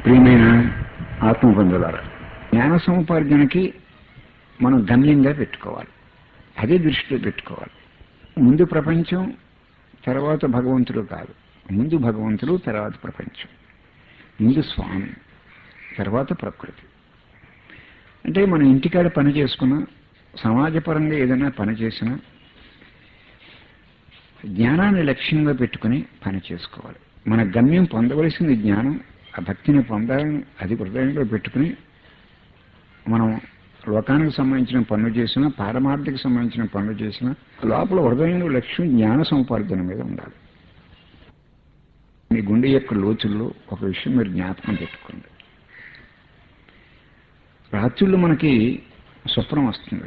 ప్రియమైన ఆత్మ పొందలారా జ్ఞాన సముపార్జనకి మనం గమ్యంగా పెట్టుకోవాలి అదే దృష్టిలో పెట్టుకోవాలి ముందు ప్రపంచం తర్వాత భగవంతుడు కాదు ముందు భగవంతుడు తర్వాత ప్రపంచం ముందు స్వామి తర్వాత ప్రకృతి అంటే మనం ఇంటికాడ పని చేసుకున్నా సమాజపరంగా ఏదైనా పని చేసినా జ్ఞానాన్ని లక్ష్యంగా పెట్టుకుని పని చేసుకోవాలి మన గమ్యం పొందవలసింది జ్ఞానం ఆ భక్తిని పొందాలని అది హృదయంలో పెట్టుకుని మనం లోకానికి సంబంధించిన పనులు చేసినా పారమార్థికి సంబంధించిన పనులు చేసినా లోపల హృదయంలో లక్ష్యం జ్ఞాన సముపార్జన మీద ఉండాలి మీ గుండె యొక్క లోతుల్లో ఒక విషయం మీరు జ్ఞాపకం పెట్టుకోండి రాత్రుల్లో మనకి స్వప్నం వస్తుంది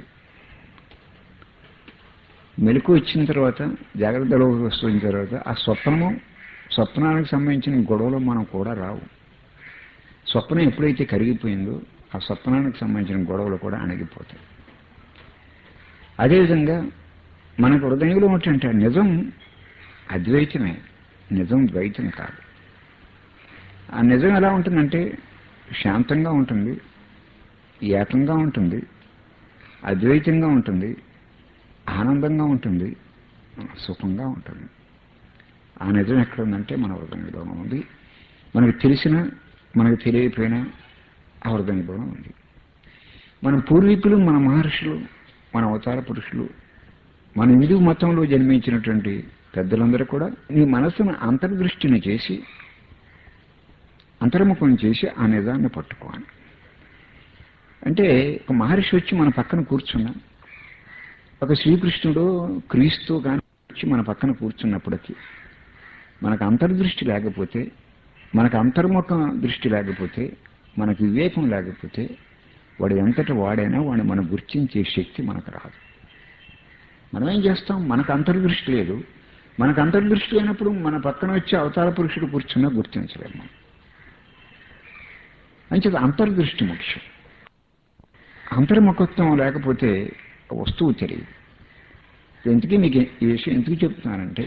మెలకు వచ్చిన తర్వాత జాగ్రత్తలోకి వస్తున్న తర్వాత ఆ స్వప్నము స్వప్నానికి సంబంధించిన గొడవలు మనం కూడా రావు స్వప్నం ఎప్పుడైతే కరిగిపోయిందో ఆ స్వప్నానికి సంబంధించిన గొడవలు కూడా అణిగిపోతాయి అదేవిధంగా మనకు హృదయంలో ఉంటుంటే నిజం అద్వైతమే నిజం ద్వైతం కాదు ఆ నిజం ఎలా ఉంటుందంటే శాంతంగా ఉంటుంది ఏకంగా ఉంటుంది అద్వైతంగా ఉంటుంది ఆనందంగా ఉంటుంది సుఖంగా ఉంటుంది ఆ నిజం ఎక్కడ ఉందంటే మన హృదయంలోనే ఉంది మనకు తెలిసిన మనకు తెలియకపోయినా ఆ హృదయంలోనే ఉంది మన పూర్వీకులు మన మహర్షులు మన అవతార పురుషులు మన హిందూ మతంలో జన్మించినటువంటి పెద్దలందరూ కూడా నీ మనసును అంతర్దృష్టిని చేసి అంతర్ముఖం చేసి ఆ నిజాన్ని పట్టుకోవాలి అంటే ఒక మహర్షి వచ్చి మన పక్కన కూర్చున్నా ఒక శ్రీకృష్ణుడు క్రీస్తు కానీ వచ్చి మన పక్కన కూర్చున్నప్పటికీ మనకు అంతర్దృష్టి లేకపోతే మనకు అంతర్ముఖ దృష్టి లేకపోతే మనకు వివేకం లేకపోతే వాడు ఎంతటి వాడైనా వాడిని మనం గుర్తించే శక్తి మనకు రాదు మనం ఏం చేస్తాం మనకు అంతర్దృష్టి లేదు మనకు అంతర్దృష్టి అయినప్పుడు మన పక్కన వచ్చి అవతార పురుషుడు కూర్చున్నా గుర్తించలేము మనం అంచేది అంతర్దృష్టి ముఖ్యం అంతర్ముఖత్వం లేకపోతే వస్తువు తెలియదు ఎందుకే మీకు ఈ విషయం ఎందుకు చెప్తున్నానంటే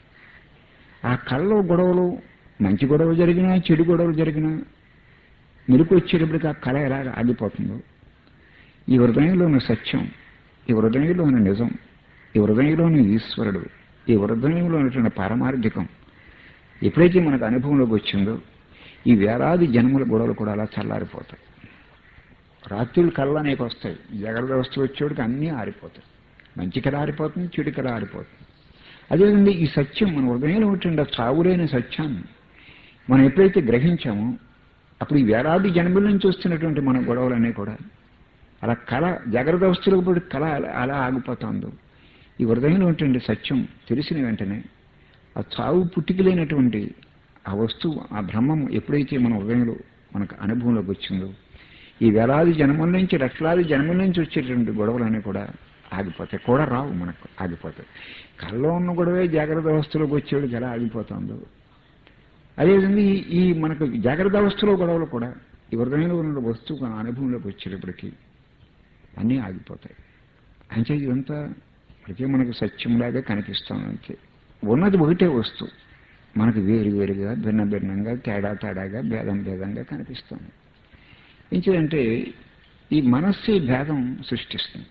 ఆ కళ్ళలో గొడవలు మంచి గొడవ జరిగినా చెడు గొడవలు జరిగినా మెలకు వచ్చేటప్పటికి ఆ కళ ఎలా ఆగిపోతుందో ఈ హృదయంలోని సత్యం ఈ హృదయంలోని నిజం ఈ హృదయంలోని ఈశ్వరుడు ఈ హృదయంలో ఉన్నటువంటి పారమార్థికం ఎప్పుడైతే మనకు అనుభవంలోకి వచ్చిందో ఈ వేలాది జన్మల గొడవలు కూడా అలా చల్లారిపోతాయి రాత్రులు కళ్ళ అనేక వస్తాయి జాగ్రత్త వస్తూ వచ్చేవాడికి అన్నీ ఆరిపోతాయి మంచి కళ ఆరిపోతుంది చెడు కళ ఆరిపోతుంది అదేవిధంగా ఈ సత్యం మన హృదయంలో ఉంటుండే చావులేని సత్యాన్ని మనం ఎప్పుడైతే గ్రహించామో అప్పుడు ఈ వేలాది జన్మల నుంచి వస్తున్నటువంటి మన గొడవలన్నీ కూడా అలా కళ జాగ్రత్త అవస్థలకు పడి కళ అలా అలా ఆగిపోతుందో ఈ హృదయంలో ఉంటుండే సత్యం తెలిసిన వెంటనే ఆ చావు పుట్టికలేనటువంటి ఆ వస్తువు ఆ బ్రహ్మం ఎప్పుడైతే మన హృదయంలో మనకు అనుభవంలోకి వచ్చిందో ఈ వేలాది జన్మల నుంచి లక్షలాది జన్మల నుంచి వచ్చేటువంటి గొడవలన్నీ కూడా ఆగిపోతాయి కూడా రావు మనకు ఆగిపోతాయి కళ్ళలో ఉన్న గొడవే జాగ్రత్త అవస్థలోకి వచ్చేవాడికి ఎలా ఆగిపోతుందో అదేవిధంగా ఈ ఈ మనకు జాగ్రత్త అవస్థలో గొడవలు కూడా ఈ హృదయంలో ఉన్న వస్తువు మన అనుభవంలోకి వచ్చేటప్పటికి అన్నీ ఆగిపోతాయి అంటే ఇదంతా ఇప్పటికే మనకు సత్యంలాగా కనిపిస్తాం అంతే ఉన్నది ఒకటే వస్తువు మనకు వేరు వేరుగా భిన్న భిన్నంగా తేడా తేడాగా భేదం భేదంగా కనిపిస్తుంది ఏంటంటే ఈ మనస్సే భేదం సృష్టిస్తుంది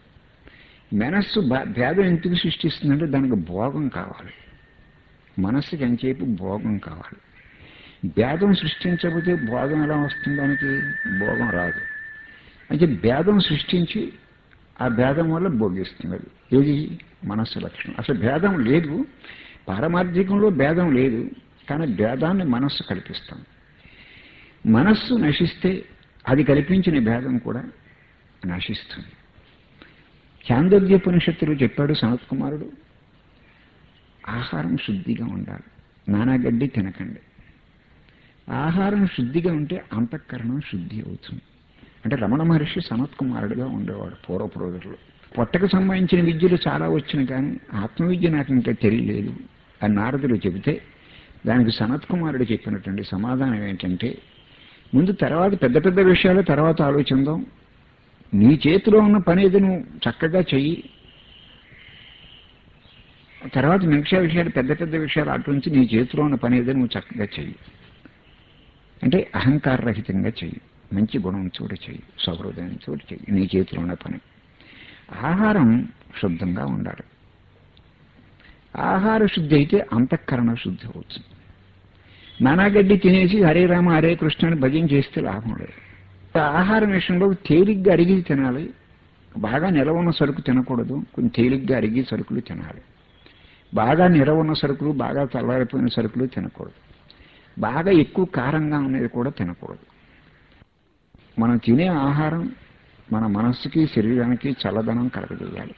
మనస్సు భేదం ఎందుకు సృష్టిస్తుందంటే దానికి భోగం కావాలి మనస్సుకి ఎంతసేపు భోగం కావాలి భేదం సృష్టించకపోతే భోగం ఎలా వస్తుంది దానికి భోగం రాదు అంటే భేదం సృష్టించి ఆ భేదం వల్ల భోగిస్తుంది అది ఏది మనస్సు లక్షణం అసలు భేదం లేదు పారమార్థికంలో భేదం లేదు కానీ భేదాన్ని మనస్సు కల్పిస్తాం మనస్సు నశిస్తే అది కల్పించిన భేదం కూడా నశిస్తుంది చాందోగ్యోపనిషత్తులు చెప్పాడు సనత్ కుమారుడు ఆహారం శుద్ధిగా ఉండాలి నానాగడ్డి తినకండి ఆహారం శుద్ధిగా ఉంటే అంతఃకరణం శుద్ధి అవుతుంది అంటే రమణ మహర్షి సనత్ కుమారుడుగా ఉండేవాడు పూర్వపు రోజుల్లో పొట్టకు సంబంధించిన విద్యలు చాలా వచ్చిన కానీ ఆత్మవిద్య నాకు ఇంకా తెలియలేదు అని నారదులు చెబితే దానికి సనత్ కుమారుడు చెప్పినటువంటి సమాధానం ఏంటంటే ముందు తర్వాత పెద్ద పెద్ద విషయాలు తర్వాత ఆలోచిద్దాం నీ చేతిలో ఉన్న పని ఏదో నువ్వు చక్కగా చెయ్యి తర్వాత మిగతా విషయాలు పెద్ద పెద్ద విషయాలు అటు నుంచి నీ చేతిలో ఉన్న పని ఏదో నువ్వు చక్కగా చెయ్యి అంటే అహంకార రహితంగా చెయ్యి మంచి గుణం చోటు చెయ్యి సౌహృదయం చోటు చెయ్యి నీ చేతిలో ఉన్న పని ఆహారం శుద్ధంగా ఉండాలి ఆహార శుద్ధి అయితే అంతఃకరణ శుద్ధి అవుతుంది నానాగడ్డి తినేసి హరే రామ హరే కృష్ణ అని భజన చేస్తే లాభం లేదు ఆహారం విషయంలో తేలిగ్గా అరిగి తినాలి బాగా నిలవ ఉన్న సరుకు తినకూడదు కొంచెం తేలిగ్గా అరిగి సరుకులు తినాలి బాగా నిలవ ఉన్న సరుకులు బాగా చల్లారిపోయిన సరుకులు తినకూడదు బాగా ఎక్కువ కారంగా ఉన్నది కూడా తినకూడదు మనం తినే ఆహారం మన మనస్సుకి శరీరానికి చల్లదనం కలగజేయాలి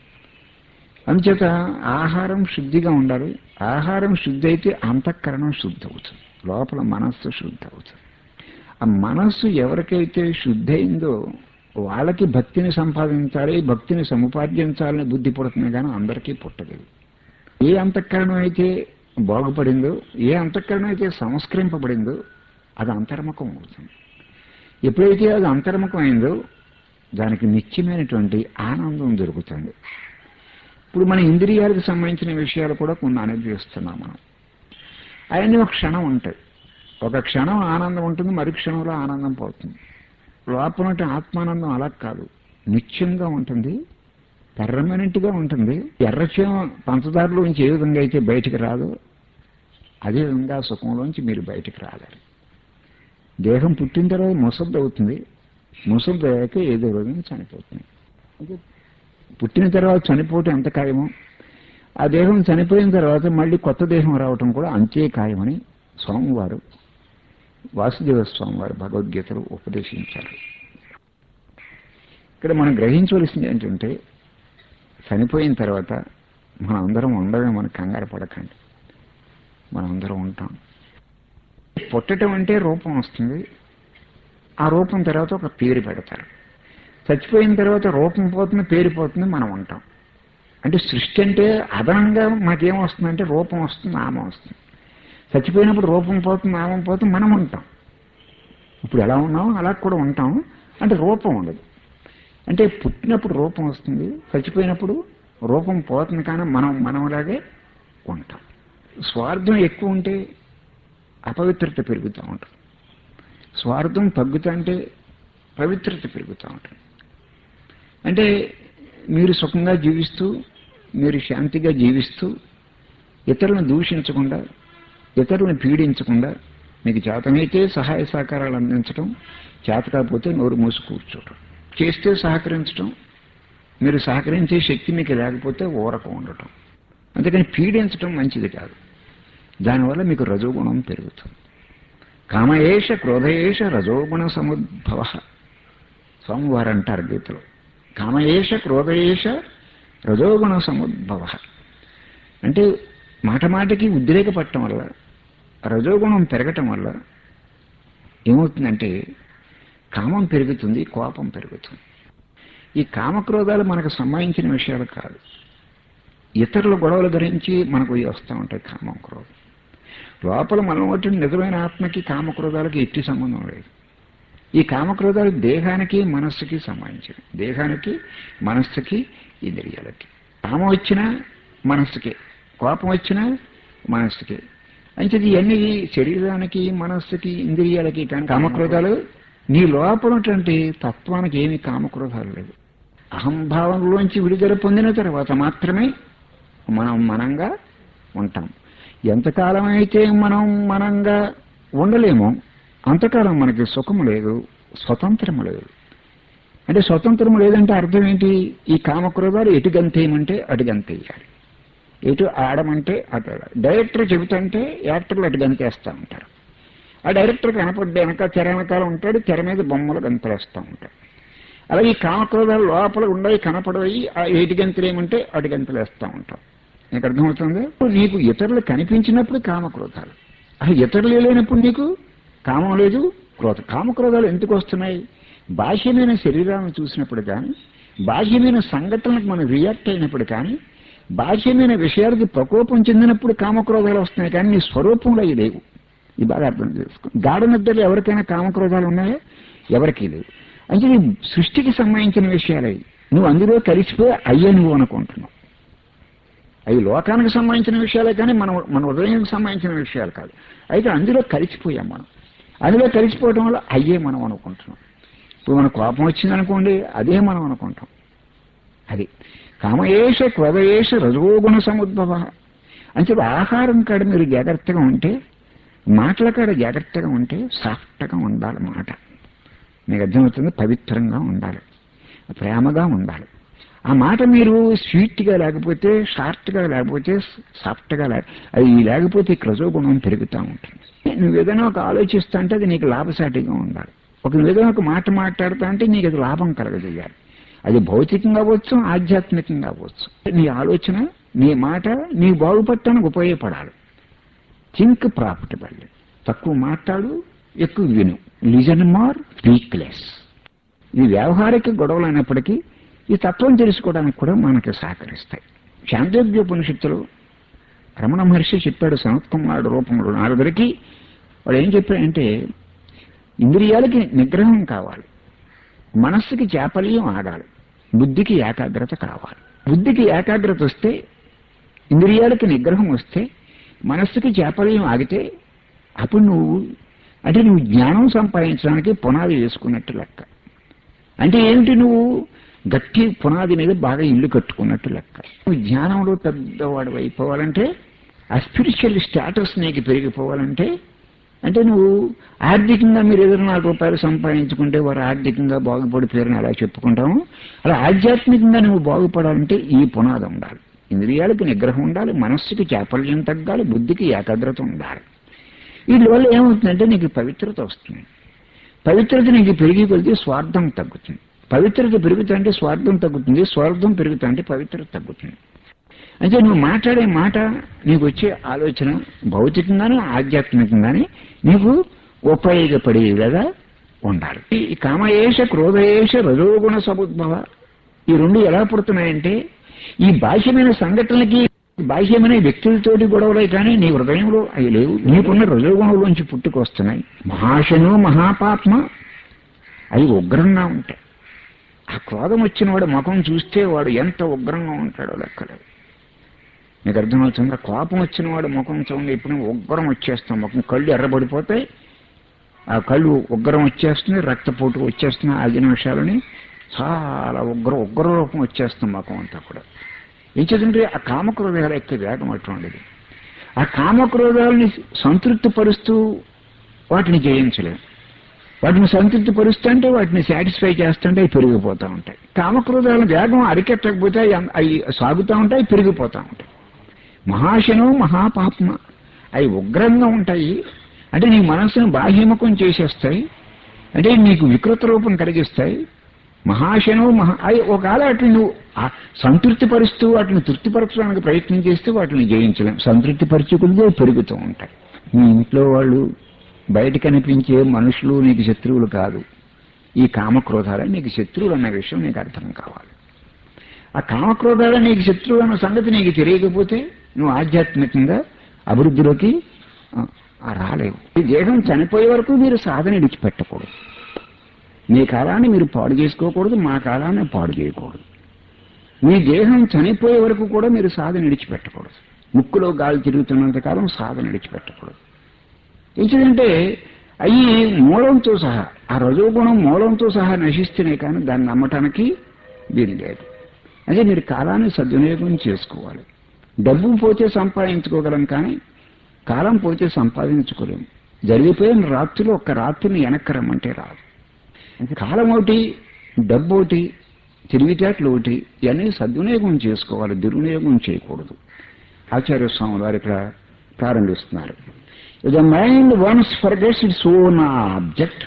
అందుచేత ఆహారం శుద్ధిగా ఉండాలి ఆహారం శుద్ధి అయితే అంతఃకరణం శుద్ధి అవుతుంది లోపల మనస్సు శుద్ధి అవుతుంది ఆ మనస్సు ఎవరికైతే శుద్ధి అయిందో వాళ్ళకి భక్తిని సంపాదించాలి భక్తిని సముపార్జించాలని బుద్ధి పుడుతుంది కానీ అందరికీ పుట్టలేదు ఏ అంతఃకరణం అయితే బాగుపడిందో ఏ అంతఃకరణం అయితే సంస్కరింపబడిందో అది అంతర్ముఖం అవుతుంది ఎప్పుడైతే అది అంతర్ముఖం అయిందో దానికి నిత్యమైనటువంటి ఆనందం దొరుకుతుంది ఇప్పుడు మన ఇంద్రియాలకు సంబంధించిన విషయాలు కూడా కొన్ని అనుభవిస్తున్నాం మనం అవన్నీ ఒక క్షణం ఉంటాయి ఒక క్షణం ఆనందం ఉంటుంది మరు క్షణంలో ఆనందం పోతుంది లోపల ఆత్మానందం అలా కాదు నిత్యంగా ఉంటుంది పెర్మనెంట్గా ఉంటుంది ఎర్రచం పంచదారలోంచి ఏ విధంగా అయితే బయటికి రాదో అదే విధంగా సుఖంలోంచి మీరు బయటికి రాలేరు దేహం పుట్టిన తర్వాత ముసద్దు అవుతుంది ముసద్దు అయ్యాక ఏదో రోజున చనిపోతుంది పుట్టిన తర్వాత చనిపోవటం ఎంత ఖాయమో ఆ దేహం చనిపోయిన తర్వాత మళ్ళీ కొత్త దేహం రావటం కూడా అంతే ఖాయమని స్వామివారు వాసుదేవ స్వామివారు భగవద్గీతలో ఉపదేశించారు ఇక్కడ మనం గ్రహించవలసింది ఏంటంటే చనిపోయిన తర్వాత మనం అందరం ఉండమే మనకు కంగారు పడకండి మనం అందరం ఉంటాం పుట్టడం అంటే రూపం వస్తుంది ఆ రూపం తర్వాత ఒక పేరు పెడతారు చచ్చిపోయిన తర్వాత రూపం పోతుంది పేరు పోతుంది మనం ఉంటాం అంటే సృష్టి అంటే అదనంగా మాకేం వస్తుందంటే రూపం వస్తుంది నామం వస్తుంది చచ్చిపోయినప్పుడు రూపం పోతుంది నామం పోతుంది మనం ఉంటాం ఇప్పుడు ఎలా ఉన్నాం అలా కూడా ఉంటాం అంటే రూపం ఉండదు అంటే పుట్టినప్పుడు రూపం వస్తుంది చచ్చిపోయినప్పుడు రూపం పోతుంది కానీ మనం మనలాగే ఉంటాం స్వార్థం ఎక్కువ ఉంటే అపవిత్రత పెరుగుతూ ఉంటుంది స్వార్థం తగ్గుతా అంటే పవిత్రత పెరుగుతూ ఉంటుంది అంటే మీరు సుఖంగా జీవిస్తూ మీరు శాంతిగా జీవిస్తూ ఇతరులను దూషించకుండా ఇతరులను పీడించకుండా మీకు చేతనైతే సహాయ సహకారాలు అందించడం చేత కాకపోతే నోరు మూసి కూర్చోవడం చేస్తే సహకరించడం మీరు సహకరించే శక్తి మీకు లేకపోతే ఊరకం ఉండటం అందుకని పీడించడం మంచిది కాదు దానివల్ల మీకు రజోగుణం పెరుగుతుంది కామయేష క్రోధయేష రజోగుణ సముద్భవ స్వామివారు అంటారు గీతలో కామయేష క్రోధయేష రజోగుణ సముద్భవ అంటే మాట మాటకి ఉద్రేకపడటం వల్ల రజోగుణం పెరగటం వల్ల ఏమవుతుందంటే కామం పెరుగుతుంది కోపం పెరుగుతుంది ఈ కామక్రోధాలు మనకు సంబంధించిన విషయాలు కాదు ఇతరుల గొడవల గురించి మనకు వస్తూ ఉంటాయి కామం క్రోధం లోపల మనం ఒకటి నిజమైన ఆత్మకి కామక్రోధాలకి ఎట్టి సంబంధం లేదు ఈ కామక్రోధాలు దేహానికి మనస్సుకి సంబంధించినవి దేహానికి మనస్సుకి ఇంద్రియాలకి కామం వచ్చినా మనస్సుకే కోపం వచ్చినా మనస్సుకే అంటే ఇవన్నీ శరీరానికి మనస్సుకి ఇంద్రియాలకి కానీ కామక్రోధాలు నీ లోపల ఉన్నటువంటి తత్వానికి ఏమి కామక్రోధాలు లేవు అహంభావంలోంచి విడుదల పొందిన తర్వాత మాత్రమే మనం మనంగా ఉంటాం ఎంతకాలం అయితే మనం మనంగా ఉండలేమో అంతకాలం మనకి సుఖం లేదు స్వతంత్రం లేదు అంటే స్వతంత్రం లేదంటే అర్థం ఏంటి ఈ కామక్రోధాలు ఎటు గంతేయమంటే అటు గంతేయాలి ఎటు ఆడమంటే అటు ఆడాలి. డైరెక్టర్ చెబుతుంటే యాక్టర్లు అటు గంతేస్తూ ఉంటారు ఆ డైరెక్టర్ కనపడ్డ వెనక తెర వెనకాల ఉంటాడు తెర మీద బొమ్మలు గంతలేస్తూ ఉంటాడు అలాగే ఈ కామక్రోధాలు లోపల ఉండవి కనపడవి ఆ ఏటి గంతులు ఏమంటే అటు గంతులు వేస్తూ ఉంటాం నీకు అర్థమవుతుంది ఇప్పుడు నీకు ఇతరులు కనిపించినప్పుడు కామక్రోధాలు అసలు ఇతరులు లేనప్పుడు నీకు కామం లేదు క్రోధ కామక్రోధాలు ఎందుకు వస్తున్నాయి బాహ్యమైన శరీరాలను చూసినప్పుడు కానీ బాహ్యమైన సంఘటనలకు మనం రియాక్ట్ అయినప్పుడు కానీ బాహ్యమైన విషయాలకి ప్రకోపం చెందినప్పుడు కామక్రోధాలు వస్తున్నాయి కానీ నీ స్వరూపంలో అవి లేవు ఇది బాగా అర్థం చేసుకో గాఢ నిద్రలో ఎవరికైనా కామక్రోధాలు ఉన్నాయా ఎవరికీ లేవు అంటే నీ సృష్టికి సంబంధించిన విషయాలు అవి నువ్వు అందులో కలిసిపోయి అయ్యే నువ్వు అనుకుంటున్నావు అవి లోకానికి సంబంధించిన విషయాలే కానీ మన మన హృదయానికి సంబంధించిన విషయాలు కాదు అయితే అందులో కలిసిపోయాం మనం అందులో కలిసిపోవటం వల్ల అయ్యే మనం అనుకుంటున్నాం ఇప్పుడు మన కోపం వచ్చిందనుకోండి అదే మనం అనుకుంటాం అది కామయేష క్రోధయేష రజోగుణ సముద్భవ అంటే ఆహారం కాడ మీరు జాగ్రత్తగా ఉంటే మాటల కాడ జాగ్రత్తగా ఉంటే సాఫ్ట్గా ఉండాలి మాట మీకు అర్థమవుతుంది పవిత్రంగా ఉండాలి ప్రేమగా ఉండాలి ఆ మాట మీరు స్వీట్గా లేకపోతే షార్ట్గా లేకపోతే సాఫ్ట్గా లే అది లేకపోతే రజోగుణం పెరుగుతూ ఉంటుంది నువ్వు ఏదైనా ఒక ఆలోచిస్తా అంటే అది నీకు లాభసాటిగా ఉండాలి ఒక నువ్వు ఏదైనా ఒక మాట మాట్లాడుతా అంటే నీకు అది లాభం కలగజేయాలి అది భౌతికంగా అవ్వచ్చు ఆధ్యాత్మికంగా అవ్వచ్చు నీ ఆలోచన నీ మాట నీ బాగుపడటానికి ఉపయోగపడాలి థింక్ ప్రాఫిటబుల్ తక్కువ మాట్లాడు ఎక్కువ విను లిజన్ మోర్ వీక్లెస్ ఇది వ్యావహారిక గొడవలు అయినప్పటికీ ఈ తత్వం తెలుసుకోవడానికి కూడా మనకి సహకరిస్తాయి శాంతోగ్యోపనిషత్తులు రమణ మహర్షి చెప్పాడు సనత్కుమారుడు రూపంలో నారదుడికి వాడు ఏం చెప్పాడంటే ఇంద్రియాలకి నిగ్రహం కావాలి మనస్సుకి చాపల్యం ఆగాలి బుద్ధికి ఏకాగ్రత కావాలి బుద్ధికి ఏకాగ్రత వస్తే ఇంద్రియాలకి నిగ్రహం వస్తే మనస్సుకి చాపల్యం ఆగితే అప్పుడు నువ్వు అంటే నువ్వు జ్ఞానం సంపాదించడానికి పునాది వేసుకున్నట్టు లెక్క అంటే ఏమిటి నువ్వు గట్టి పునాది మీద బాగా ఇల్లు కట్టుకున్నట్టు లెక్క నువ్వు జ్ఞానంలో పెద్దవాడు అయిపోవాలంటే ఆ స్పిరిచువల్ స్టేటస్ నీకు పెరిగిపోవాలంటే అంటే నువ్వు ఆర్థికంగా మీరు ఏదైనా నాలుగు రూపాయలు సంపాదించుకుంటే వారు ఆర్థికంగా బాగుపడిపోయారని అలా చెప్పుకుంటాము అలా ఆధ్యాత్మికంగా నువ్వు బాగుపడాలంటే ఈ పునాది ఉండాలి ఇంద్రియాలకు నిగ్రహం ఉండాలి మనస్సుకి చాపల్యం తగ్గాలి బుద్ధికి ఏకాగ్రత ఉండాలి వీటి వల్ల ఏమవుతుందంటే నీకు పవిత్రత వస్తుంది పవిత్రత నీకు పెరిగి కొలితే స్వార్థం తగ్గుతుంది పవిత్రత పెరుగుతుంటే స్వార్థం తగ్గుతుంది స్వార్థం పెరుగుతుంటే పవిత్రత తగ్గుతుంది అంటే నువ్వు మాట్లాడే మాట నీకు వచ్చే ఆలోచన భౌతికంగానే ఆధ్యాత్మికంగానే నీకు ఉపయోగపడేవిగా ఉండాలి ఈ కామయేష క్రోధయేష రజోగుణ సముద్భవ ఈ రెండు ఎలా పుడుతున్నాయంటే ఈ బాహ్యమైన సంఘటనలకి బాహ్యమైన వ్యక్తులతోటి గొడవలే కానీ నీ హృదయంలో అవి లేవు నీకున్న రజోగుణంలోంచి పుట్టుకొస్తున్నాయి మహాశను మహాపాత్మ అవి ఉగ్రంగా ఉంటాయి ఆ క్రోధం వచ్చిన వాడు ముఖం చూస్తే వాడు ఎంత ఉగ్రంగా ఉంటాడో లెక్కలేదు నీకు అర్థమవుతుందా కోపం వచ్చిన వాడు ముఖం చూడండి ఇప్పుడు ఉగ్రం వచ్చేస్తాం ముఖం కళ్ళు ఎర్రబడిపోతాయి ఆ కళ్ళు ఉగ్రం వచ్చేస్తుంది రక్తపోటు వచ్చేస్తుంది ఐదు నిమిషాలని చాలా ఉగ్ర ఉగ్ర రూపం వచ్చేస్తుంది ముఖం అంతా కూడా ఏం చేస్తుంటే ఆ కామక్రోధాల యొక్క వేగం అటువంటిది ఆ కామక్రోధాలని సంతృప్తి పరుస్తూ వాటిని జయించలేము వాటిని సంతృప్తి పరుస్తుంటే అంటే వాటిని సాటిస్ఫై చేస్తుంటే అవి పెరిగిపోతూ ఉంటాయి కామక్రోధాల వేగం అరికెట్టకపోతే అవి అవి సాగుతూ ఉంటాయి పెరిగిపోతూ ఉంటాయి మహాశనం మహాపాప్మ అవి ఉగ్రంగా ఉంటాయి అంటే నీ మనస్సును బాహ్యముఖం చేసేస్తాయి అంటే నీకు వికృత రూపం కలిగిస్తాయి మహాశనం మహా అవి ఒకవేళ వాటిని నువ్వు ఆ సంతృప్తి పరుస్తూ వాటిని తృప్తిపరచడానికి ప్రయత్నం చేస్తే వాటిని జయించలేం సంతృప్తి పరిచుకుంటే పెరుగుతూ ఉంటాయి మీ ఇంట్లో వాళ్ళు బయట కనిపించే మనుషులు నీకు శత్రువులు కాదు ఈ కామక్రోధాలే నీకు శత్రువులు అన్న విషయం నీకు అర్థం కావాలి ఆ కామక్రోధాలే నీకు శత్రువు అన్న సంగతి నీకు తెలియకపోతే నువ్వు ఆధ్యాత్మికంగా అభివృద్ధిలోకి ఆ, ఆ రాలేవు ఈ దేహం చనిపోయే వరకు మీరు సాధన విడిచిపెట్టకూడదు మీ కాలాన్ని మీరు పాడు చేసుకోకూడదు మా కాలాన్ని పాడు చేయకూడదు మీ దేహం చనిపోయే వరకు కూడా మీరు సాధన విడిచిపెట్టకూడదు ముక్కులో గాలి తిరుగుతున్నంత కాలం సాధన విడిచిపెట్టకూడదు ఏంటంటే అవి మూలంతో సహా ఆ రజోగుణం మూలంతో సహా నశిస్తేనే కానీ దాన్ని నమ్మటానికి వీలు లేదు అదే మీరు కాలాన్ని సద్వినియోగం చేసుకోవాలి డబ్బు పోతే సంపాదించుకోగలం కానీ కాలం పోతే సంపాదించుకోలేము జరిగిపోయిన రాత్రులు ఒక్క రాత్రిని వెనక్కి రమ్మంటే రాదు అంటే కాలం ఒకటి డబ్బు ఒకటి తెలివితేటలు ఒకటి ఇవన్నీ సద్వినియోగం చేసుకోవాలి దుర్వినియోగం చేయకూడదు ఆచార్య స్వామి వారు ఇక్కడ ప్రారంభిస్తున్నారు the mind once forgets its own object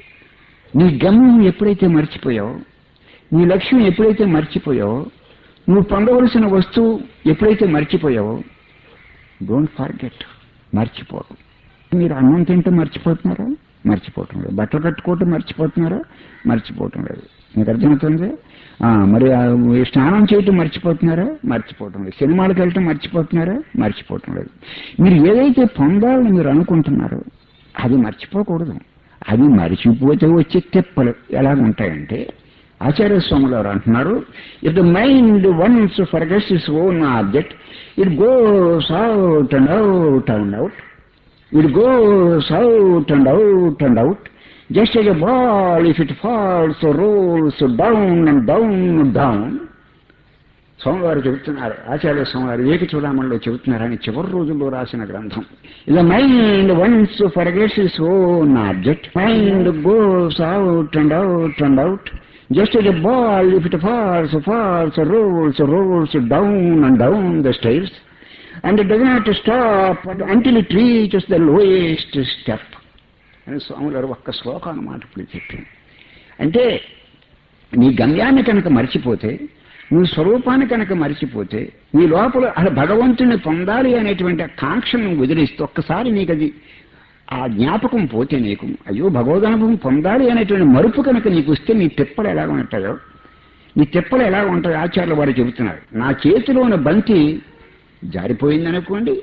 నీ గమ్యం ఎప్పుడైతే మర్చిపోయావో నీ లక్ష్యం ఎప్పుడైతే మర్చిపోయావో నువ్వు పొందవలసిన వస్తువు ఎప్పుడైతే మర్చిపోయావో డోంట్ ఫర్గెట్ మర్చిపోరు మీరు అన్నం తింటే మర్చిపోతున్నారా మర్చిపోవటం లేదు బట్టలు కట్టుకోవటం మర్చిపోతున్నారా మర్చిపోవటం లేదు మీకు అర్థమవుతుంది ఆ, మరి ఆ, స్నానం చేయటం మర్చిపోతున్నారా మర్చిపోవటం లేదు సినిమాలకు వెళ్ళటం మర్చిపోతున్నారా మర్చిపోవటం లేదు మీరు ఏదైతే పొందాలని మీరు అనుకుంటున్నారో అది మర్చిపోకూడదు అది మర్చిపోతే వచ్చే తెప్పలు ఎలాగ ఉంటాయంటే ఆచార్య స్వాములు వారు అంటున్నారు if the mind once forgets its own object it goes out and out and out It goes out and out and out. Just as a ball, if it falls, rolls down and down and down. సోమవారు చెబుతున్నారు ఆచార్య సోమవారు ఏక చూడమల్లో చెబుతున్నారని చివరి రోజుల్లో రాసిన గ్రంథం the mind once forgets its own object mind goes out and out and out just a ball if it falls falls rolls rolls down and down the stairs and it does not stop until it reaches the lowest step అని స్వామి గారు ఒక్క శ్లోకం అన్నమాట ఇప్పుడు చెప్పింది అంటే నీ గమ్యాన్ని కనుక మర్చిపోతే నీ స్వరూపాన్ని కనుక మర్చిపోతే నీ లోపల అసలు భగవంతుని పొందాలి అనేటువంటి కాంక్షను వదిలిస్తూ ఒక్కసారి నీకు అది ఆ జ్ఞాపకం పోతే నీకు అయ్యో భగవదనుభవం పొందాలి అనేటువంటి మరుపు కనుక నీకు వస్తే నీ తిప్పలు ఎలాగ ఉంటాయో నీ తిప్పలు ఎలా ఉంటాయో ఆచార్యులు వారు చెబుతున్నారు నా చేతిలో ఉన్న బంతి జారిపోయిందనుకోండి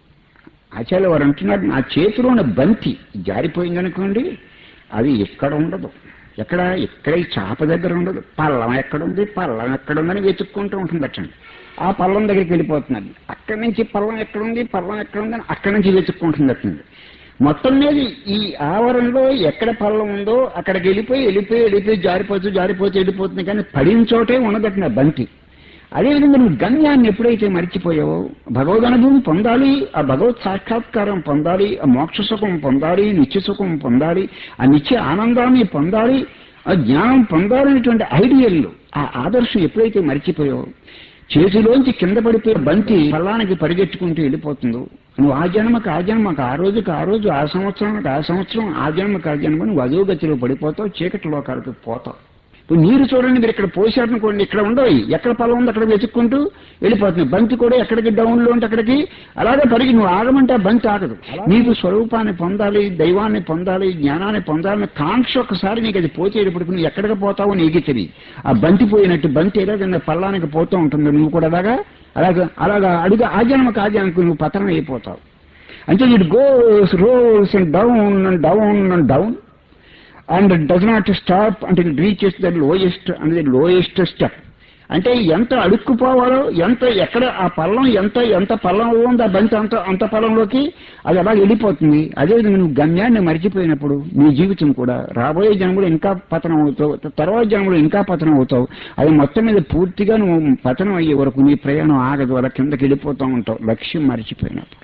ఆచార్య వారు అంటున్నారు నా చేతిలో ఉన్న బంతి జారిపోయిందనుకోండి అది ఎక్కడ ఉండదు ఎక్కడ ఎక్కడ ఈ చాప దగ్గర ఉండదు పల్లం ఎక్కడుంది పల్లం ఎక్కడుందని వెతుక్కుంటూ ఉంటుంది అట్టండి ఆ పల్లం దగ్గరికి వెళ్ళిపోతున్నది అక్కడి నుంచి పల్లం ఎక్కడుంది పల్లం ఎక్కడుందని అక్కడి నుంచి వెతుక్కుంటుంది అట్టండి మొత్తం మీద ఈ ఆవరణలో ఎక్కడ పల్లం ఉందో అక్కడికి వెళ్ళిపోయి వెళ్ళిపోయి వెళ్ళిపోయి జారిపోతూ జారిపోతూ వెళ్ళిపోతుంది కానీ పడిన చోటే ఉండదట్టిన బంతి అదేవిధంగా నువ్వు గమ్యాన్ని ఎప్పుడైతే మర్చిపోయావో భగవద్ అనుభవం పొందాలి ఆ భగవత్ సాక్షాత్కారం పొందాలి ఆ మోక్ష సుఖం పొందాలి నిత్య సుఖం పొందాలి ఆ నిత్య ఆనందాన్ని పొందాలి ఆ జ్ఞానం పొందాలనేటువంటి ఐడియల్ ఆ ఆదర్శం ఎప్పుడైతే మర్చిపోయావో చేతిలోంచి కింద పడిపోయే బంతి పల్లానికి పరిగెట్టుకుంటూ వెళ్ళిపోతుందో నువ్వు ఆ జన్మకు ఆ జన్మకు ఆ రోజుకి ఆ రోజు ఆ సంవత్సరానికి ఆ సంవత్సరం ఆ జన్మకు ఆ జన్మ నువ్వు అధోగతిలో పడిపోతావు చీకటి లోకాలకు పోతావు ఇప్పుడు నీరు చూడండి మీరు ఇక్కడ పోసారనుకోండి ఇక్కడ ఉండవు ఎక్కడ పొలం ఉంది అక్కడ వెతుక్కుంటూ వెళ్ళిపోతుంది బంతి కూడా ఎక్కడికి డౌన్లో ఉంటే అక్కడికి అలాగే పరిగి నువ్వు ఆగమంటే ఆ బంతి ఆగదు నీకు స్వరూపాన్ని పొందాలి దైవాన్ని పొందాలి జ్ఞానాన్ని పొందాలని కాంక్ష ఒకసారి నీకు అది పోచేటప్పటికి నువ్వు ఎక్కడికి పోతావో నీకు తెలియదు ఆ బంతి పోయినట్టు బంతి ఎలాగైనా పల్లానికి పోతూ ఉంటుంది నువ్వు కూడా అలాగా అలాగా అలాగా అడుగు ఆ జన్మకు ఆ జన్మకు నువ్వు పతనం అయిపోతావు అంటే it goes rolls and down and down and down and does not stop అంటే రీచెస్ ద లోయెస్ట్ అనేది లోయెస్ట్ స్టెప్ అంటే ఎంత అడుక్కుపోవాలో ఎంత ఎక్కడ ఆ పల్లం ఎంత ఎంత పల్లం ఉందో ఆ బంతి అంత అంత పల్లంలోకి అది అలా వెళ్ళిపోతుంది అదేవిధంగా నువ్వు గమ్యాన్ని మర్చిపోయినప్పుడు నీ జీవితం కూడా రాబోయే జన్మలో ఇంకా పతనం అవుతావు తర్వాత జన్మలో ఇంకా పతనం అవుతావు అది మొత్తం మీద పూర్తిగా నువ్వు పతనం అయ్యే వరకు నీ ప్రయాణం ఆగదు అలా కిందకి వెళ్ళిపోతూ ఉంటావు లక్ష్యం మర్చిపోయినప్పుడు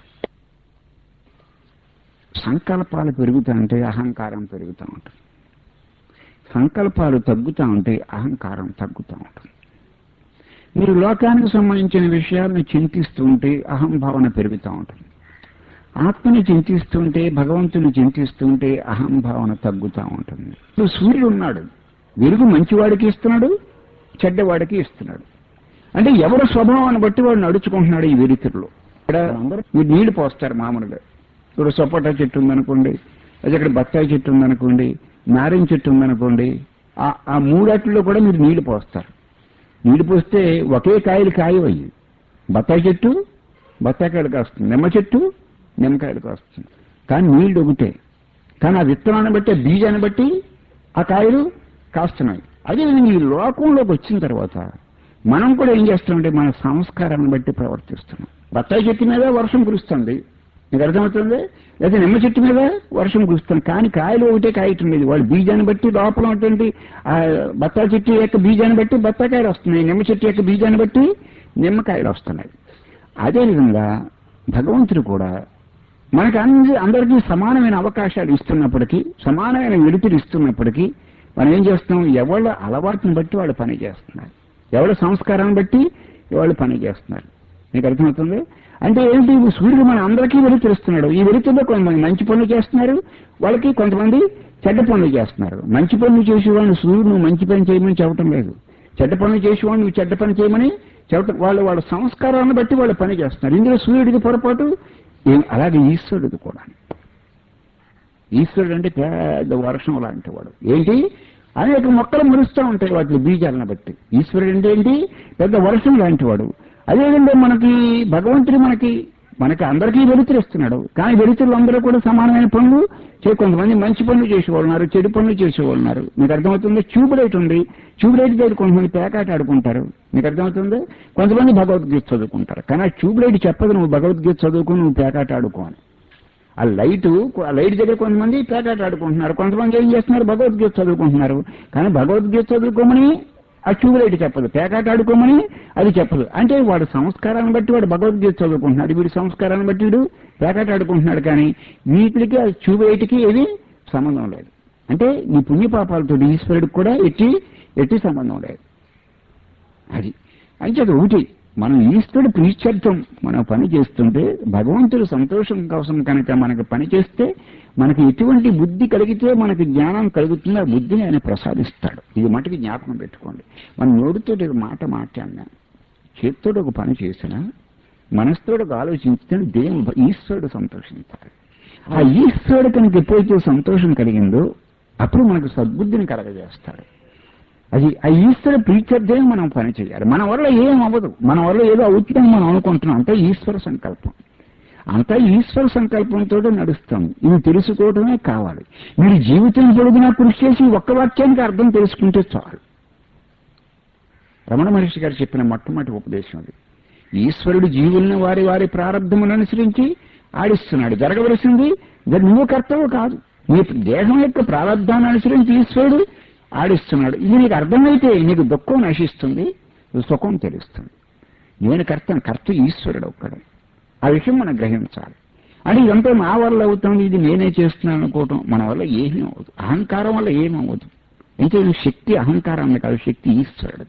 సంకల్పాలు పెరుగుతా ఉంటే అహంకారం పెరుగుతూ ఉంటుంది సంకల్పాలు తగ్గుతూ ఉంటే అహంకారం తగ్గుతూ ఉంటుంది మీరు లోకానికి సంబంధించిన విషయాలను చింతిస్తూ ఉంటే అహంభావన పెరుగుతూ ఉంటుంది ఆత్మని చింతిస్తుంటే భగవంతుని చింతిస్తుంటే అహంభావన తగ్గుతూ ఉంటుంది ఇప్పుడు సూర్యుడు ఉన్నాడు వెలుగు మంచివాడికి ఇస్తున్నాడు చెడ్డవాడికి ఇస్తున్నాడు అంటే ఎవరి స్వభావాన్ని బట్టి వాడు నడుచుకుంటున్నాడు ఈ వెలుతురులో ఇక్కడ అందరూ మీరు నీళ్లు పోస్తారు మామూలుగా ఇప్పుడు సపోటా చెట్టు ఉందనుకోండి అది ఇక్కడ బత్తాయి చెట్టు ఉందనుకోండి నారింజ చెట్టు ఉందనుకోండి ఆ- ఆ మూడాటిల్లో కూడా మీరు నీళ్లు పోస్తారు నీళ్లు పోస్తే ఒకే కాయలు కాయవయ్యి బత్తాయి చెట్టు బత్తాయికాయలు కాస్తుంది నిమ్మ చెట్టు నిమ్మకాయలు కాస్తుంది కానీ నీళ్లు ఒకటే కానీ ఆ విత్తనాన్ని బట్టి ఆ బీజాన్ని బట్టి ఆ కాయలు కాస్తున్నాయి అదేవిధంగా ఈ లోకంలోకి వచ్చిన తర్వాత మనం కూడా ఏం చేస్తామంటే మన సంస్కారాన్ని బట్టి ప్రవర్తిస్తున్నాం బత్తాయి చెట్టు మీద వర్షం కురుస్తుంది నీకు అర్థమవుతుంది లేదా నిమ్మ చెట్టు మీద వర్షం కురుస్తుంది కానీ కాయలు ఒకటే కాయటుండేది వాళ్ళ బీజాన్ని బట్టి లోపల ఉన్నటువంటి ఆ బత్తాయి చెట్టు యొక్క బీజాన్ని బట్టి బత్తాకాయలు వస్తున్నాయి నిమ్మ చెట్టు యొక్క బీజాన్ని బట్టి నిమ్మకాయలు వస్తున్నాయి అదేవిధంగా భగవంతుడు కూడా మనకి అందరి అందరికీ సమానమైన అవకాశాలు ఇస్తున్నప్పటికీ సమానమైన వెలుతురు ఇస్తున్నప్పటికీ మనం ఏం చేస్తున్నాం ఎవళ్ళ అలవాటుని బట్టి వాళ్ళు పని చేస్తున్నారు ఎవరి సంస్కారాన్ని బట్టి వాళ్ళు పని చేస్తున్నారు మీకు అర్థమవుతుంది అంటే ఏంటి ఈ సూర్యుడు మన అందరికీ వెలుతురుస్తున్నాడు ఈ వెలుతురులో కొంతమంది మంచి పనులు చేస్తున్నారు వాళ్ళకి కొంతమంది చెడ్డ పనులు చేస్తున్నారు మంచి పనులు చేసేవాడిని సూర్యుడు నువ్వు మంచి పని చేయమని చెప్పటం లేదు చెడ్డ పనులు చేసేవాడిని నువ్వు చెడ్డ పని చేయమని చెప్పటం వాళ్ళు వాళ్ళ సంస్కారాన్ని బట్టి వాళ్ళు పని చేస్తున్నారు ఇందులో సూర్యుడికి పొరపాటు ఏం అలాగే ఈశ్వరుడికి కూడా ఈశ్వరుడు అంటే పెద్ద వర్షం లాంటి వాడు ఏంటి అనేక మొక్కలు మురుస్తూ ఉంటాయి వాటి బీజాలను బట్టి ఈశ్వరుడు అంటే ఏంటి పెద్ద వర్షం లాంటి వాడు అదేవిధంగా మనకి భగవంతుడు మనకి మనకి అందరికీ వెలుతురిస్తున్నాడు కానీ వెలుతురులు అందరూ కూడా సమానమైన పనులు చే కొంతమంది మంచి పనులు చేసేవాళ్ళు ఉన్నారు చెడు పనులు చేసేవాళ్ళు ఉన్నారు మీకు అర్థమవుతుంది ట్యూబ్ లైట్ ఉంది ట్యూబ్ లైట్ దగ్గర కొంతమంది పేకాట ఆడుకుంటారు మీకు అర్థమవుతుంది కొంతమంది భగవద్గీత చదువుకుంటారు కానీ ఆ ట్యూబ్ లైట్ చెప్పదు నువ్వు భగవద్గీత చదువుకుని నువ్వు పేకాట ఆడుకో అని ఆ లైట్ ఆ లైట్ దగ్గర కొంతమంది పేకాట ఆడుకుంటున్నారు కొంతమంది ఏం చేస్తున్నారు భగవద్గీత చదువుకుంటున్నారు కానీ భగవద్గీత చదువుకోమని ఆ ట్యూబ్ లైట్ చెప్పదు పేకాట ఆడుకోమని అది చెప్పదు అంటే వాడు సంస్కారాన్ని బట్టి వాడు భగవద్గీత చదువుకుంటున్నాడు వీడి సంస్కారాన్ని బట్టి వీడు పేకాట ఆడుకుంటున్నాడు కానీ వీటికి ఆ ట్యూబ్ లైట్కి ఏది సంబంధం లేదు అంటే నీ పుణ్యపాపాలతో ఈశ్వరుడికి కూడా ఎట్టి ఎట్టి సంబంధం లేదు అది అంచేది ఒకటి మనం ఈశ్వరుడు ప్రీత్యర్థం మనం పని చేస్తుంటే భగవంతుడు సంతోషం కోసం కనుక మనకు పని చేస్తే మనకి ఎటువంటి బుద్ధి కలిగితే మనకి జ్ఞానం కలుగుతుందో ఆ బుద్ధిని ఆయన ప్రసాదిస్తాడు ఇది మటుకు జ్ఞాపకం పెట్టుకోండి మన నోటితో ఒక మాట మాట్లాడినా చేతితో ఒక పని చేసినా మనసుతో ఒక ఆలోచించితే దేవుడు ఈశ్వరుడు సంతోషించాలి ఆ ఈశ్వరుడు కనుక ఎప్పుడైతే సంతోషం కలిగిందో అప్పుడు మనకు సద్బుద్ధిని కలగజేస్తాడు అది ఆ ఈశ్వర ప్రీత్యర్థే మనం పని చేయాలి మన వల్ల ఏం అవ్వదు మన వల్ల ఏదో అవుతుందని మనం అనుకుంటున్నాం అంటే ఈశ్వర సంకల్పం అంతా ఈశ్వర సంకల్పంతో నడుస్తాం ఇది తెలుసుకోవడమే కావాలి మీరు జీవితం పొడుగునా కృషి చేసి ఒక్క వాక్యానికి అర్థం తెలుసుకుంటే చాలు రమణ మహర్షి గారు చెప్పిన మొట్టమొదటి ఉపదేశం అది ఈశ్వరుడు జీవుల్ని వారి వారి ప్రారంభములను అనుసరించి ఆడిస్తున్నాడు జరగవలసింది ఇది నువ్వు కర్తవు కాదు నీ దేహం యొక్క ప్రారంధాన్ని అనుసరించి ఈశ్వరుడు ఆడిస్తున్నాడు ఇది నీకు అర్థమైతే నీకు దుఃఖం నశిస్తుంది సుఖం తెలుస్తుంది నేను కర్త కర్త ఈశ్వరుడు ఒక్కడే ఆ విషయం మనం గ్రహించాలి అంటే ఇదంతా నా వల్ల అవుతుంది ఇది నేనే చేస్తున్నాను అనుకోవటం మన వల్ల ఏమీ అవ్వదు అహంకారం వల్ల ఏమీ అవ్వదు అంటే శక్తి అహంకారాన్ని కాదు శక్తి ఈశ్వరుడు